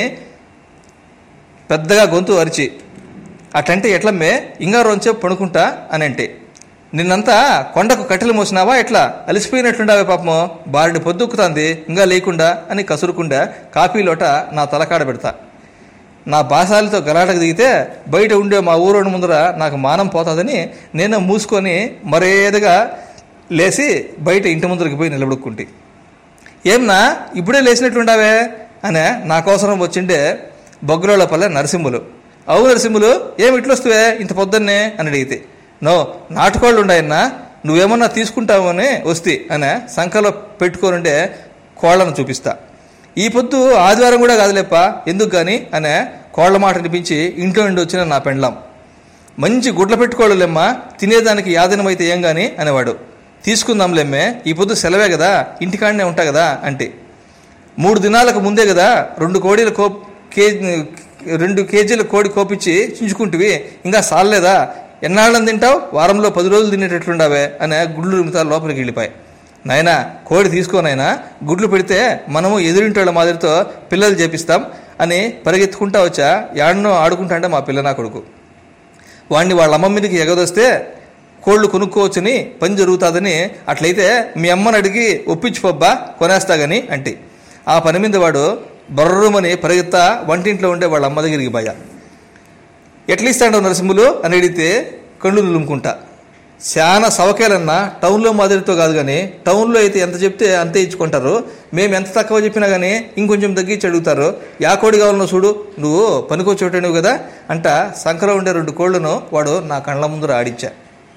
పెద్దగా గొంతు అరిచి అట్లంటే ఎట్లమ్మే ఇంకా రొంచే పడుకుంటా అని అంటే నిన్నంతా కొండకు కట్టెలు మోసినావా ఎట్లా అలిసిపోయినట్లుండావే పాపము బారిని పొద్దుక్కుతాంది ఇంకా లేకుండా అని కసురుకుండా కాఫీ లోట నా తలకాడ పెడతా నా బాసాలతో గలాటకు దిగితే బయట ఉండే మా ఊరోని ముందర నాకు మానం పోతుందని నేను మూసుకొని మరేదిగా లేచి బయట ఇంటి ముందరికి పోయి నిలబడుకుంటే ఏమన్నా ఇప్పుడే లేచినట్లుండావే అనే నా కోసరం వచ్చిండే బొగ్గులోళ్ళ పల్లె నరసింహులు అవు నరసింహులు ఏమి ఇట్లొస్తువే ఇంత పొద్దున్నే అని అడిగితే నో నాటుకోళ్ళు ఉండాయన్నా నువ్వేమన్నా తీసుకుంటావని వస్తే అనే సంఖలో పెట్టుకోనుండే కోళ్లను చూపిస్తా ఈ పొద్దు ఆదివారం కూడా కాదులేప్ప ఎందుకు కానీ అనే కోళ్ల మాట వినిపించి ఇంట్లో నుండి వచ్చిన నా పెండ్లాం మంచి గుడ్ల పెట్టుకోళ్ళేమ్మా తినేదానికి యాదనమైతే ఏం గాని అనేవాడు తీసుకుందాంలేమ్మే ఈ పొద్దు సెలవే కదా ఇంటికాడనే ఉంటా కదా అంటే మూడు దినాలకు ముందే కదా రెండు కోడీల కో కేజీ రెండు కేజీల కోడి కోపిచ్చి చించుకుంటువి ఇంకా సాలేదా ఎన్నాళ్ళని తింటావు వారంలో పది రోజులు తినేటట్లుండావే అనే గుడ్లు రుమితా లోపలికి వెళ్ళిపోయి నాయనా కోడి తీసుకోనైనా గుడ్లు పెడితే మనము ఎదురింటోళ్ళ మాదిరితో పిల్లలు చేపిస్తాం అని పరిగెత్తుకుంటా వచ్చా యాడనో ఆడుకుంటాంటే మా పిల్ల నా కొడుకు వాడిని వాళ్ళ అమ్మ మీదకి ఎగదొస్తే కోళ్ళు కొనుక్కోవచ్చని పని జరుగుతుందని అట్లయితే మీ అమ్మని అడిగి ఒప్పించిపోబ్బా కొనేస్తా గాని అంటే ఆ పని మీద వాడు బర్రమని పరిగెత్తా వంటింట్లో ఉండే వాళ్ళ అమ్మ దగ్గరికి పోయా ఎట్లా ఇస్తాడో నరసింహులు అని అడిగితే కళ్ళు నులుముకుంటా చాలా సవకేలన్నా టౌన్లో మాదిరితో కాదు కానీ టౌన్లో అయితే ఎంత చెప్తే అంతే ఇచ్చుకుంటారు మేము ఎంత తక్కువ చెప్పినా కానీ ఇంకొంచెం తగ్గించి అడుగుతారు యా కోడి కావాలనో చూడు నువ్వు పనికొచ్చేటనువు కదా అంట సంకలో ఉండే రెండు కోళ్లను వాడు నా కళ్ళ ముందర ఆడిచ్చా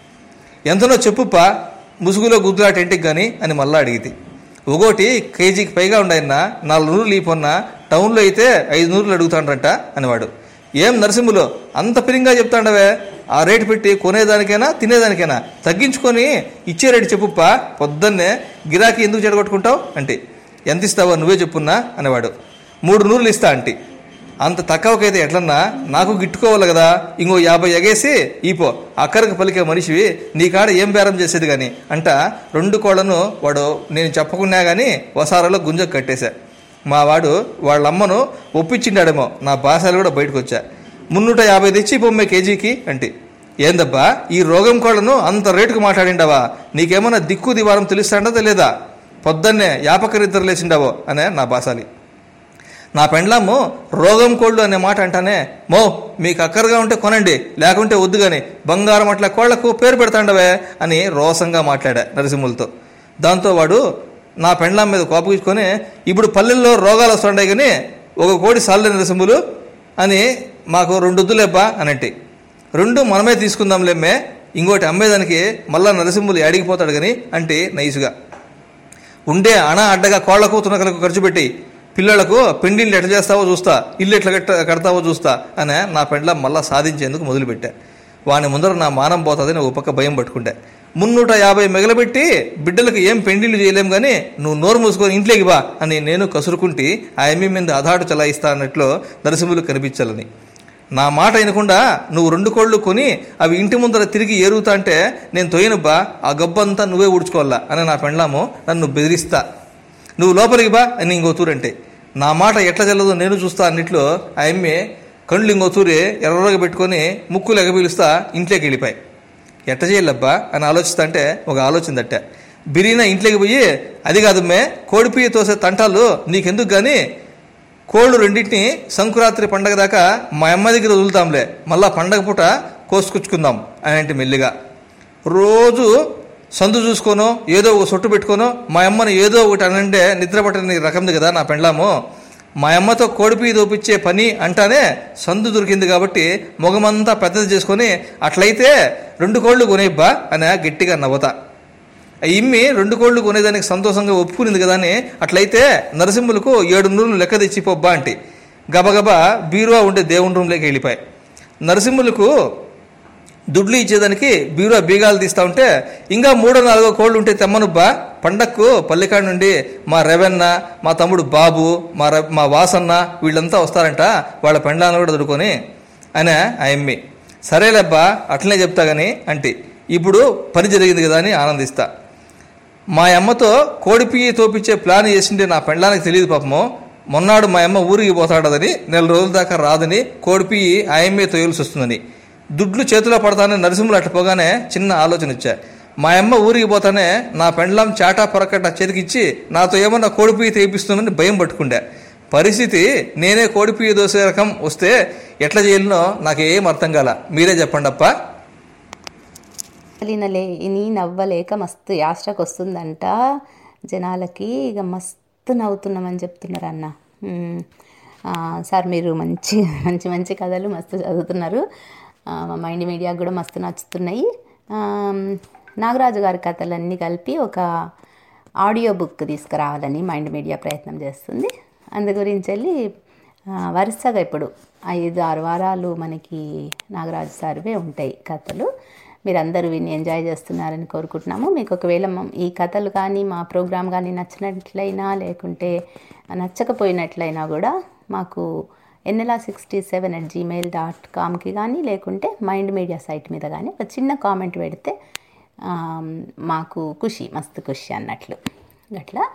ఎంతనో చెప్పుప్పా ముసుగులో గుద్దులాట ఇంటికి కానీ అని మళ్ళా అడిగితే ఒకటి కేజీకి పైగా ఉండయన్నా నాలుగు నూరులు లీపొన్నా టౌన్లో అయితే ఐదు నూరులు అడుగుతాడంట అనేవాడు ఏం నరసింహులు అంత పిరింగా చెప్తాండవే ఆ రేటు పెట్టి కొనేదానికైనా తినేదానికైనా తగ్గించుకొని ఇచ్చే రేటు చెప్పుప్పా పొద్దున్నే గిరాకీ ఎందుకు చెడగొట్టుకుంటావు అంటే ఎంత ఇస్తావో నువ్వే చెప్పున్నా అనేవాడు మూడు నూరులు ఇస్తా అంటే అంత తక్కువకైతే ఎట్లన్నా నాకు గిట్టుకోవాలి కదా ఇంకో యాభై ఎగేసి ఈపో అక్కడికి పలికే మనిషివి నీ కాడ ఏం బేరం చేసేది కానీ అంట రెండు కోళ్లను వాడు నేను చెప్పకున్నా కానీ వసారాలో గుంజకు కట్టేశా మా వాడు వాళ్ళ అమ్మను ఒప్పించిండాడేమో నా భాషలు కూడా బయటకు వచ్చా మున్నూట యాభై తెచ్చి పొమ్మే కేజీకి అంటే ఏందబ్బా ఈ రోగం కోళ్లను అంత రేటుకు మాట్లాడిండావా నీకేమన్నా దిక్కు దివారం తెలుస్తాడో తెలియదా పొద్దున్నే యాపకరిద్దరు లేచిండావో అనే నా బాసాలి నా పెండ్లాము రోగం కోళ్ళు అనే మాట అంటానే మో మీకు అక్కరగా ఉంటే కొనండి లేకుంటే వద్దు గాని బంగారం అట్లా కోళ్లకు పేరు పెడతాండవే అని రోసంగా మాట్లాడా నరసింహులతో దాంతో వాడు నా పెండ్లాం మీద కోపగించుకొని ఇప్పుడు పల్లెల్లో రోగాలు వస్తుంటాయి కానీ ఒక కోడి సాల్లే నరసింహులు అని మాకు రెండు వద్దులేబ్బా అనంటి రెండు మనమే తీసుకుందాంలేమ్మే ఇంకోటి అమ్మేదానికి మళ్ళా నరసింహులు అడిగిపోతాడు కానీ అంటే నైసుగా ఉండే అణ అడ్డగా కోళ్ల కూతునకలకు ఖర్చు పెట్టి పిల్లలకు పెండిళ్ళు ఎట్లా చేస్తావో చూస్తా ఇల్లు ఎట్లా కట్ట కడతావో చూస్తా అని నా పెండ్ల మళ్ళా సాధించేందుకు మొదలుపెట్టా వాని ముందర నా మానం పోతుందని ఒక పక్క భయం పట్టుకుంటా మున్నూట యాభై మిగలబెట్టి బిడ్డలకు ఏం పెండిళ్ళు చేయలేం కానీ నువ్వు నోరు మూసుకొని ఇంట్లోకి బా అని నేను కసురుకుంటి ఆ ఎమ్మి మీద అధాటు చలాయిస్తా అన్నట్లు నరసింహులు కనిపించాలని నా మాట వినకుండా నువ్వు రెండు కోళ్ళు కొని అవి ఇంటి ముందర తిరిగి ఏరుగుతా అంటే నేను తొయ్యనుబ్బా ఆ గబ్బంతా నువ్వే ఊడ్చుకోవాలా అని నా పెండ్లాము నన్ను బెదిరిస్తా నువ్వు లోపలికి బా అని ఇంకో తూరంటే నా మాట ఎట్లా చెల్లదో నేను చూస్తా అన్నిట్లో ఆ ఎమ్మె కళ్ళు ఇంకో తూరి ఎర్రగా పెట్టుకొని ముక్కులు ఎగబీలుస్తా ఇంట్లోకి వెళ్ళిపోయి ఎట్ట చేయాలబ్బా అని ఆలోచిస్తా అంటే ఒక ఆలోచన తట్ట బిరీనా ఇంట్లోకి పోయి అది కాదమ్మే కోడిపియ్య తోసే తంటాలు నీకెందుకు కానీ కోళ్ళు రెండింటిని సంకురాత్రి పండగ దాకా మా అమ్మ దగ్గర వదులుతాంలే మళ్ళా పండగ పూట కోసుకొచ్చుకుందాం అని అంటే మెల్లిగా రోజు సందు చూసుకోనో ఏదో ఒక సొట్టు పెట్టుకోనో మా అమ్మని ఏదో ఒకటి అనంటే నిద్ర పట్టని రకంది కదా నా పెండ్లాము మా అమ్మతో కోడిపి దోపిచ్చే పని అంటానే సందు దొరికింది కాబట్టి మొగమంతా పెద్దది చేసుకొని అట్లయితే రెండు కోళ్ళు కొనేబ్బా అని గట్టిగా నవ్వతా ఆ ఇమ్మి రెండు కోళ్ళు కొనేదానికి సంతోషంగా ఒప్పుకునింది కదా అని అట్లయితే నరసింహులకు ఏడు నూరులు లెక్క తెచ్చిపోబ్బా అంటే గబగబా బీరువా ఉండే దేవుని రూమ్లోకి వెళ్ళిపోయి నరసింహులకు దుడ్లు ఇచ్చేదానికి బీరువా బీగాలు తీస్తా ఉంటే ఇంకా మూడో నాలుగో కోళ్ళు ఉంటే తెమ్మనుబ్బా పండక్కు పల్లెకాడ నుండి మా రెవెన్న మా తమ్ముడు బాబు మా ర మా వాసన్న వీళ్ళంతా వస్తారంట వాళ్ళ పెండ్లాన్ని కూడా దొరుకొని అని ఆ ఎమ్మి సరేలేబ్బా అట్లనే చెప్తా గాని అంటే ఇప్పుడు పని జరిగింది కదా అని ఆనందిస్తా మా అమ్మతో కోడిపియ్యి తోపించే ప్లాన్ చేసిండే నా పెండ్లానికి తెలియదు పాపము మొన్నాడు మా అమ్మ ఊరికి పోతాడదని నెల రోజుల దాకా రాదని కోడిపియ్యి ఆయమ్మే తొయ్యాల్సి వస్తుందని దుడ్లు చేతిలో పడతానని నరసింహులు అట్ట పోగానే చిన్న ఆలోచన వచ్చా మా అమ్మ ఊరికి పోతానే నా పెండ్లాం చాటా పొరకట్ట చేతికిచ్చి నాతో ఏమన్నా కోడిపియ్యి తెప్పిస్తుందని భయం పట్టుకుండే పరిస్థితి నేనే కోడిపియ్యి దోసే రకం వస్తే ఎట్లా చేయాలనో నాకేం అర్థం కాల మీరే చెప్పండి అప్ప వినలే ఇని నవ్వలేక మస్తు యాస్ట్రకు వస్తుందంట జనాలకి ఇక మస్తు నవ్వుతున్నామని చెప్తున్నారు అన్న మ్మ్. ఆ, సార్ మీరు మంచి మంచి మంచి కథలు మస్తు చదువుతున్నారు ఆ, మా మైండ్ మీడియాకు కూడా మస్తు నచ్చుతున్నాయి ఆ, నాగరాజు గారి కథలన్నీ కలిపి ఒక ఆడియో బుక్ తీసుకురావాలని మైండ్ మీడియా ప్రయత్నం చేస్తుంది అందు గురించి వెళ్ళి ఆ, వరుసగా ఇప్పుడు ఐదు ఆరు వారాలు మనకి నాగరాజు సార్వే ఉంటాయి కథలు మీరందరూ విని ఎంజాయ్ చేస్తున్నారని కోరుకుంటున్నాము మీకు ఒకవేళ మ- ఈ కథలు కానీ మా ప్రోగ్రామ్ కానీ నచ్చినట్లయినా లేకుంటే నచ్చకపోయినట్లయినా కూడా మాకు N L R sixty seven at Gmail dot కామ్కి కానీ లేకుంటే మైండ్ మీడియా సైట్ మీద కానీ ఒక చిన్న కామెంట్ పెడితే ఆ, మాకు ఖుషి మస్తు ఖుషి అన్నట్లు అట్లా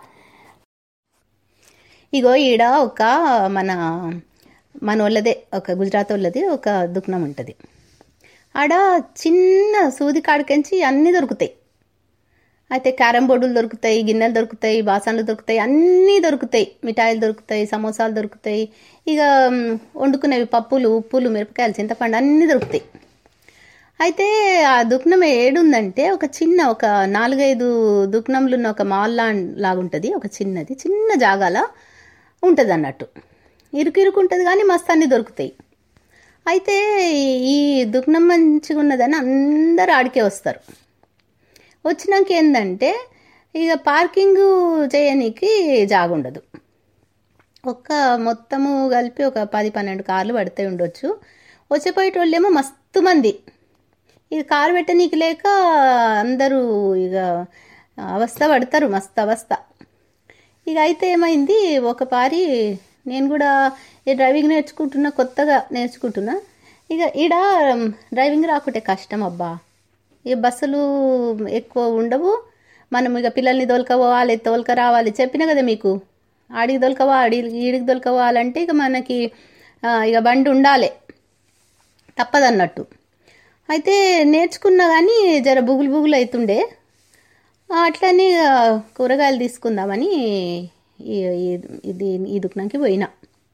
ఇగో ఈడ ఒక మన మన వాళ్ళదే ఒక గుజరాత్ వాళ్ళది ఒక దుకాణం ఉంటుంది ఆడ చిన్న సూది కాడికెంచి అన్నీ దొరుకుతాయి అయితే క్యారమ్ బోర్డులు దొరుకుతాయి గిన్నెలు దొరుకుతాయి బాసన్లు దొరుకుతాయి అన్నీ దొరుకుతాయి మిఠాయిలు దొరుకుతాయి సమోసాలు దొరుకుతాయి ఇక మ్, వండుకునేవి పప్పులు ఉప్పులు మిరపకాయలు చింతపండు అన్నీ దొరుకుతాయి అయితే ఆ దుకాణం ఏడుందంటే ఒక చిన్న ఒక నాలుగైదు దుకాణంలు ఉన్న ఒక మాల్ లా లాగుంటుంది ఒక చిన్నది చిన్న జాగాల ఉంటుంది అన్నట్టు ఇరుకు ఇరుకు ఉంటుంది కానీ మస్తు అన్నీ దొరుకుతాయి అయితే ఈ దుకాణం మంచిగా ఉన్నదని అందరూ ఆడికే వస్తారు వచ్చినాక ఏంటంటే ఇక పార్కింగ్ చేయనీకి జాగుండదు ఒక్క మొత్తము కలిపి ఒక పది పన్నెండు కార్లు పడితే ఉండొచ్చు వచ్చేపోయేటోళ్ళేమో మస్తు మంది ఇక కారు పెట్టనీకి లేక అందరూ ఇక అవస్థ పడతారు మస్తు అవస్థ ఇక అయితే ఏమైంది ఒక పారి నేను కూడా ఈ డ్రైవింగ్ నేర్చుకుంటున్నా కొత్తగా నేర్చుకుంటున్నా ఇక ఈడ డ్రైవింగ్ రాకుంటే కష్టం అబ్బా ఈ బస్సులు ఎక్కువ ఉండవు మనం ఇక పిల్లల్ని దొలకపోవాలి తోలుక రావాలి చెప్పిన కదా మీకు ఆడికి దొలకపోవాలి ఈడికి దొలకపోవాలంటే ఇక మనకి ఆ, ఇక బండి ఉండాలి తప్పదన్నట్టు అయితే నేర్చుకున్నా కానీ జర బుగులు బుగులు అవుతుండే అట్లనే ఇక కూరగాయలు తీసుకుందామని ఈ- ఈ- ఇది ఈ దుకాణంకి పోయినా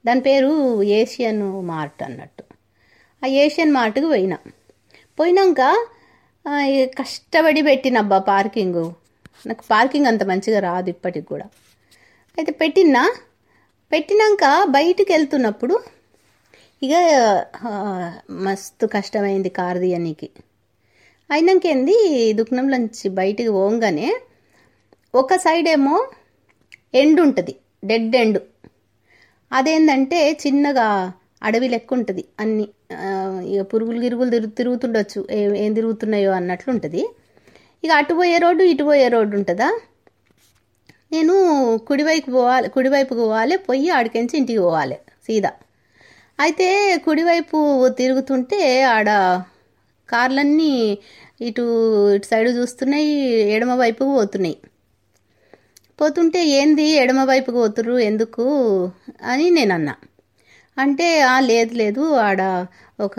దాని పేరు ఏషియన్ మార్ట్ అన్నట్టు ఆ ఏషియన్ మార్ట్కి పోయినా పోయినాక ఆ, ఇక కష్టపడి పెట్టినబ్బా పార్కింగు నాకు పార్కింగ్ అంత మంచిగా రాదు ఇప్పటికి కూడా అయితే పెట్టినా పెట్టినాక బయటికి వెళ్తున్నప్పుడు ఇక ఆ, మస్తు కష్టమైంది కారు తీయనీకి అయినాకేంది దుకాణంలోంచి బయటికి పోగానే ఒక సైడ్ ఏమో ఎండ్ ఉంటుంది డెడ్ ఎండ్ అదేంటంటే చిన్నగా అడవి లెక్క ఉంటుంది అన్ని ఆ, ఇక పురుగులు గిరుగులు తిరుగు తిరుగుతుండొచ్చు ఏ- ఏం తిరుగుతున్నాయో అన్నట్లు ఉంటుంది ఇక అటు పోయే రోడ్డు ఇటు పోయే రోడ్డు ఉంటుందా నేను కుడివైపు పోవాలి కుడివైపుకు పోవాలి పొయ్యి ఆడికించి ఇంటికి పోవాలి సీదా అయితే కుడివైపు తిరుగుతుంటే ఆడ కార్లన్నీ ఇటు ఇటు సైడు చూస్తున్నాయి ఎడమ వైపుకు పోతున్నాయి పోతుంటే ఏంది ఎడమ వైపుకు పోతుర్రు ఎందుకు అని నేను అన్నా అంటే "ఆ, లేదు లేదు ఆడ ఒక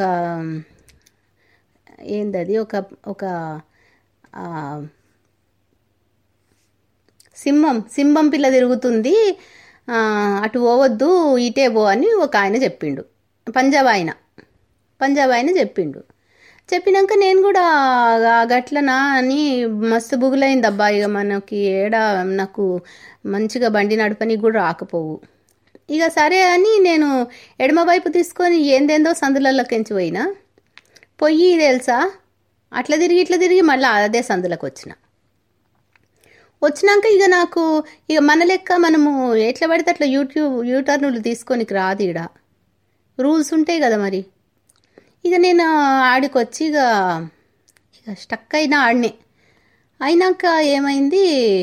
ఏందది ఒక ఒక ఆ, సింహం సింహం పిల్ల తిరుగుతుంది ఆ, అటు పోవద్దు ఇటే పో అని ఒక ఆయన చెప్పిండు పంజాబ్ ఆయన పంజాబ్ ఆయన చెప్పిండు చెప్పినాక నేను కూడా "ఆ, గట్లనా అని మస్తు బుగులైంది అబ్బా ఇక మనకి ఏడ నాకు మంచిగా బండి నడపనికి కూడా రాకపోవు ఇక సరే అని నేను ఎడమ వైపు తీసుకొని ఏందేందో సందులలోకించి పోయినా పొయ్యి తెలుసా అట్లా తిరిగి ఇట్లా తిరిగి మళ్ళీ అదే సందులకు వచ్చిన వచ్చినాక ఇక నాకు ఇక మన లెక్క మనము ఎట్లా పడితే అట్లా యూట్యూబ్ యూటర్నులు తీసుకొని రాదు ఇడ రూల్స్ ఉంటాయి కదా మరి ఇక నేను ఆడికి వచ్చి ఇక ఇక స్టక్ అయినా ఆడినే అయినాక ఏమైంది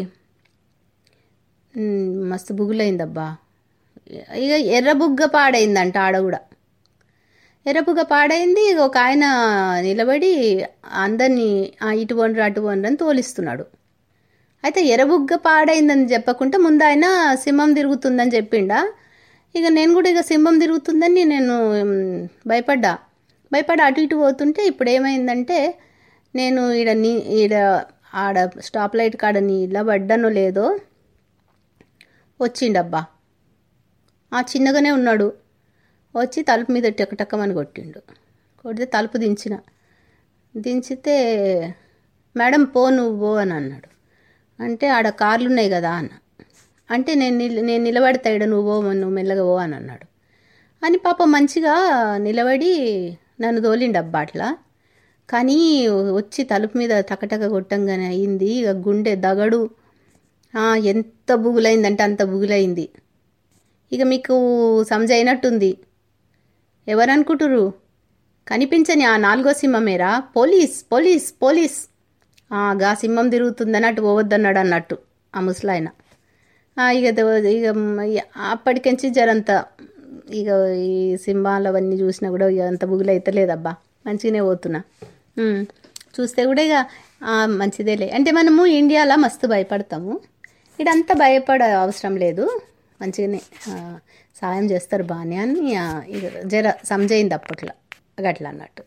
మ్, మస్తు బుగులైందబ్బా ఇక ఎర్ర బుగ్గ పాడైందంట ఆడ కూడా ఎర్ర బుగ్గ పాడైంది ఇక ఒక ఆయన నిలబడి అందరినీ "ఆ, ఇటు వండ్రు అటు వండ్రు అని తోలిస్తున్నాడు అయితే ఎర్రబుగ్గ పాడైందని చెప్పకుండా ముందు ఆయన సింహం తిరుగుతుందని చెప్పిండా ఇక నేను కూడా ఇక సింహం తిరుగుతుందని నేను మ్, భయపడ్డా భయపడి అటు ఇటు పోతుంటే ఇప్పుడు ఏమైందంటే నేను ఈడ నీ ఈడ ఆడ స్టాప్ లైట్ కాడ నిలబడ్డానో లేదో వచ్చిండబ్బా ఆ చిన్నగానే ఉన్నాడు వచ్చి తలుపు మీద టెక్కటక్కమని కొట్టిండు కొడితే తలుపు దించిన దించితే మేడం పో నువ్వు పో అని అన్నాడు అంటే ఆడ కార్లు ఉన్నాయి కదా అన్న అంటే నేను నిల్ నేను నిలబడతా ఈడ నువ్వు పో నువ్వు మెల్లగా పో అని అన్నాడు అని పాప మంచిగా నిలబడి నన్ను తోలిండబ్బా అట్లా కానీ వచ్చి తలుపు మీద టకటక కొట్టంగానే అయింది ఇక గుండె దగడు ఆ, ఎంత బుగులైందంటే అంత బుగులైంది ఇక మీకు సమజైనట్టుంది ఎవరనుకుంటురు కనిపించని ఆ నాలుగో సింహమేరా పోలీస్ పోలీస్ పోలీస్ ఆ, గా సింహం తిరుగుతుందని అటు పోవద్దన్నాడు అన్నట్టు ఆ ముసలాయన ఆ, ఇక దో- ఇక మ- ఇక అప్పటికెంచి జరంత ఇక ఈ సింహాలు అవన్నీ చూసినా కూడా ఇక అంత బుగులైతలేదబ్బా మంచిగానే పోతున్నా ఉమ్. చూస్తే కూడా ఇక ఆ, మంచిదేలే అంటే మనము ఇండియాలో మస్తు భయపడతాము ఇడంతా భయపడ అవసరం లేదు మంచిగానే ఆ, సాయం చేస్తారు బాగానే అని ఆ, ఇక జర సమజైంది అప్పట్లో గట్లా అన్నట్టు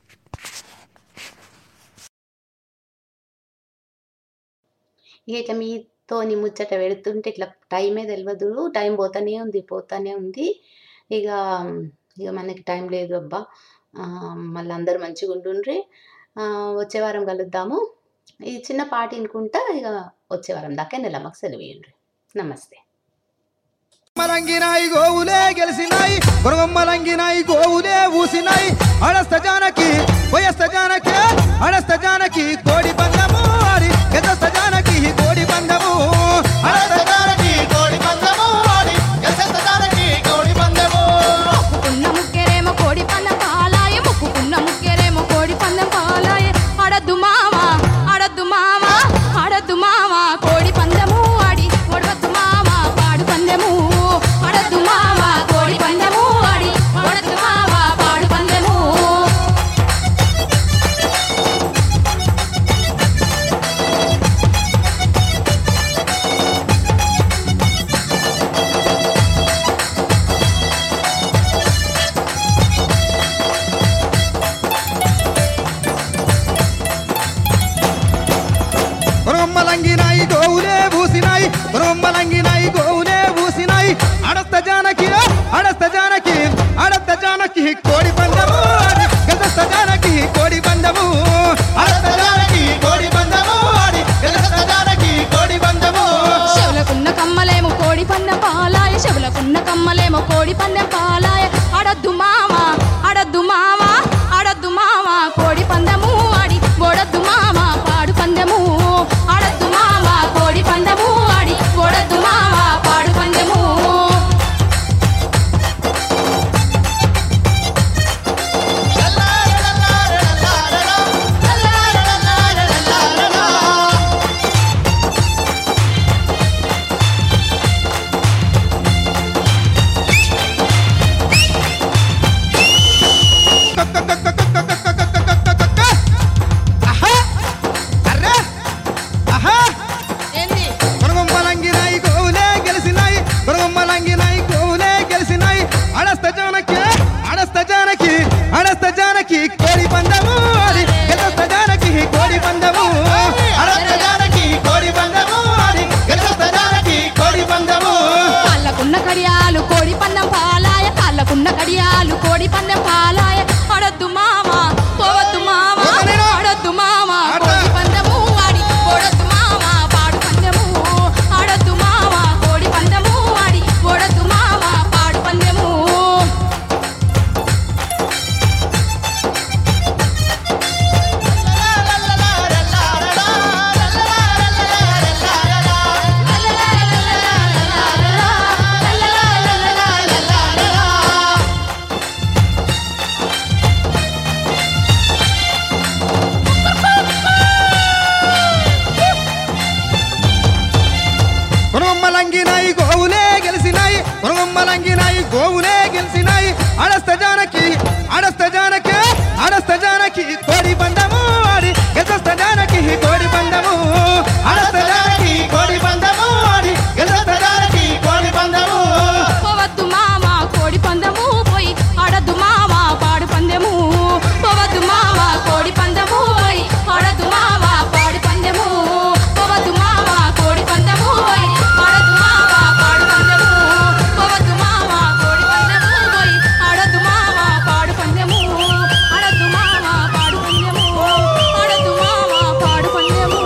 ఇక ఇట్లా మీతో ముచ్చట పెడుతుంటే ఇట్లా టైమే తెలియదు టైం పోతానే ఉంది పోతానే ఉంది ఇక ఇక మనకి టైం లేదు అబ్బా ఆ, మళ్ళీ అందరూ మంచిగా ఉండుండ్రి ఆ, వచ్చే వారం కలుద్దాము ఈ చిన్న పాట వినుకుంటా ఇక వచ్చే వారం దాకా నెలమ్మకి సెలవు ఇయ్యండి నమస్తే మలంగినాయి గోవులే గెలిసినాయి గురగమ్మలంగినాయి గోవులే ఊసినాయి అడస్త జానకి వయస్త జానకి అడస్త జానకి కోడి పందము ఆడి గెదస్త జానకి కోడి పందము అడస్త జానకి కోడి పందము ఆడి గెదస్త జానకి కోడి పందము ముక్కుకున్న ముక్కెరేమో కోడి పందెం పాలాయ ముక్కుకున్న ముక్కెరేమో కోడి పందెం పాలాయ అడద్దు మామ అడద్దు మామ అడద్దు మామ కోడి పందెము ఆడి ఒడవద్దు మామ పాడు పందెము అడద్దు మామ కోడి పందెము ఆడి ఒడద్దు మామ పాడు పందెము కోడి పందెం పాలాయ చెవులకున్న కమ్మలేమో కోడి పందెం పాలాయ అడద్దు మామ అడద్దు మామ అడద్దు మామ కోడి పందెము ఆడి ఓడద్దు మామ పాడు పందెము అడద్దు మామ కోడి పందెము ఆడి ఓడద్దు మామ పాడు పందెము కొనగొమ్మలంగినాయి గోవులే గెలిసినాయి కొనగొమ్మలంగినాయి గోవులే గెలిసినాయి అడస్త జానకి అడస్త జానకి అడస్త జానకి కోడి పందము ఆడి గెలస్త జానకి కోడి పందము అడస్త జానకి కోడి పందము ఆడి గెలస్త జానకి కోడి పందము కాళ్ళకున్న కడియాలు కోడి పందెం పాలాయ కాళ్ళకున్న కడియాలు కోడి పందెం పాలాయ అడద్దు మామ పోవద్దు మామ అడద్దు మామ కోడి పందెము ఆడి ఓడద్దు మామ పాడు పందెము అడద్దు మామ కోడి పందెము ఆడి ఓడద్దు మామ పాడు పందెము కొనగొమ్మలంగినాయి గోవులే గెలిసినాయి కొనగొమ్మలంగినాయి గోవులే గెలిసినాయి అడస్త జానకి అడస్త జానకి అడస్త జానకి కోడి పందము ఆడి గెలస్త జానకి కోడి పందము అడస్త జానకి కోడి పందము ఆడి గెలస్త జానకి కోడి పందము పోవద్దు మామ కోడి పందెము పోయి ఆడద్దు మామ పాడు పందెము పోవద్దు మామ కోడి పందెము పోయి ఆడద్దు మామ పాడు పందెము పోవద్దు మామ కోడి పందెము పోయి ఆడద్దు మామ పాడు పందెము పోవద్దు మామ కోడి పందెము పోయి ఆడద్దు మామ పాడు పందెము ఆడద్దు మామ పాడు పందెము ఆడద్దు మామ పాడు పందెము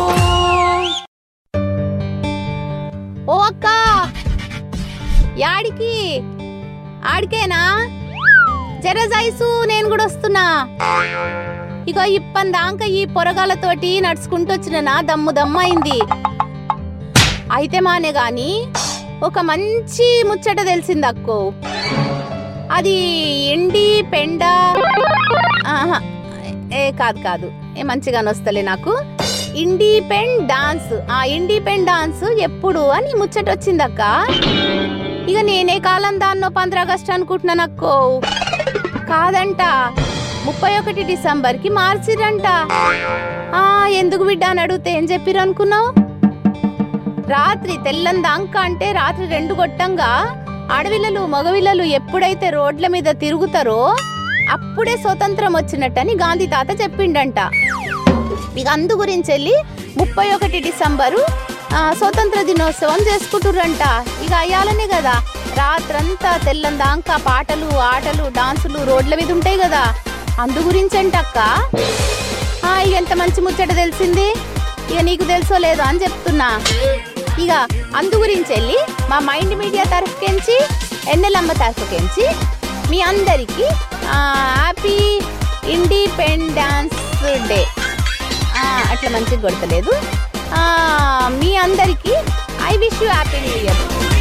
ఓ అక్క యాడికి ఆడికేనా జర జైసు నేను కూడా వస్తున్నా ఇగో ఇప్పందాక ఈ పొరగాలతోటి నడుచుకుంటూ వచ్చిన దమ్ము దమ్ము అయింది అయితే మానే గాని ఒక మంచి ముచ్చట తెలిసింది అక్కో అది ఎండి పెండ ఆహా ఏ కాదు కాదు ఏ మంచిగానే వస్తలే నాకు ఇండిపెండ్ డాన్స్ ఆ ఇండిపెండ్ డాన్స్ ఎప్పుడు అని ముచ్చట వచ్చిందక్క ఇక నేనే కాలం దాన్నో పంద్ర ఆగస్ట్ అనుకుంటున్నాను అక్కో కాదంట ముప్పై ఒకటి డిసెంబర్కి మార్చిరంట ఆ ఎందుకు బిడ్డ అని అడిగితే ఏం చెప్పిరు అనుకున్నావు రాత్రి తెల్లందాంక అంటే రాత్రి రెండు గొట్టంగా ఆడవిల్లలు మగవిల్లలు ఎప్పుడైతే రోడ్ల మీద తిరుగుతారో అప్పుడే స్వతంత్రం వచ్చినట్టని గాంధీ తాత చెప్పిండంట ఇక అందు గురించి వెళ్ళి ముప్పై ఒకటి డిసెంబరు ఆ, స్వతంత్ర దినోత్సవం చేసుకుంటుర్రంట ఇక అయ్యాలనే కదా రాత్రంతా తెల్లందాంక పాటలు ఆటలు డాన్సులు రోడ్ల మీద ఉంటాయి కదా అందు గురించి అంటక్క ఆ, ఇక ఎంత మంచి ముచ్చట తెలిసింది ఇక నీకు తెలుసో లేదో అని చెప్తున్నా ఇక అందు గురించి వెళ్ళి మా మైండ్ మీడియా తరఫుకెంచి ఎన్నెలమ్మ తరఫుకెంచి మీ అందరికీ హ్యాపీ ఇండిపెండెన్స్ డే అట్లా మంచిగా కొడతలేదు ఆ, మీ అందరికీ I wish you happy new year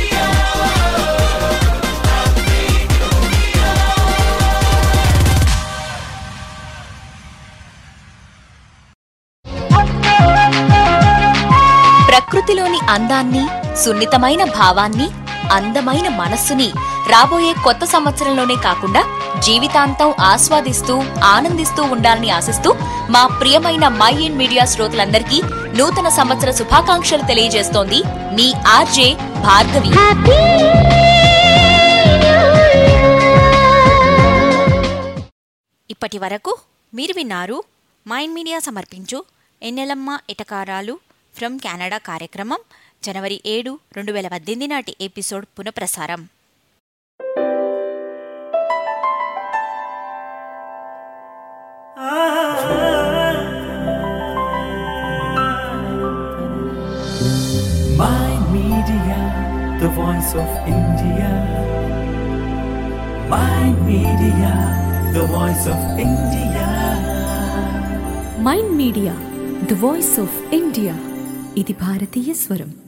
ప్రకృతిలోని అందాన్ని సున్నితమైన భావాన్ని అందమైన మనస్సుని రాబోయే కొత్త సంవత్సరంలోనే కాకుండా జీవితాంతం ఆస్వాదిస్తూ ఆనందిస్తూ ఉండాలని ఆశిస్తూ మా ప్రియమైన మై ఇన్ మీడియా శ్రోతలందరికీ నూతన సంవత్సర శుభాకాంక్షలు తెలియజేస్తోంది మీ ఆర్జే భార్గవి ఇప్పటి వరకు మీరు విన్నారు మైండ్ మీడియా సమర్పించు ఎన్నెలమ్మ ఎటకారాలు ఫ్రమ్ కెనడా కార్యక్రమం జనవరి ఏడు రెండు వేల పద్దెనిమిది నాటి ఎపిసోడ్ పునఃప్రసారం Mind Media, the voice of India. Mind Media, the voice of India. Mind Media the voice of India ఇది భారతీయ స్వరం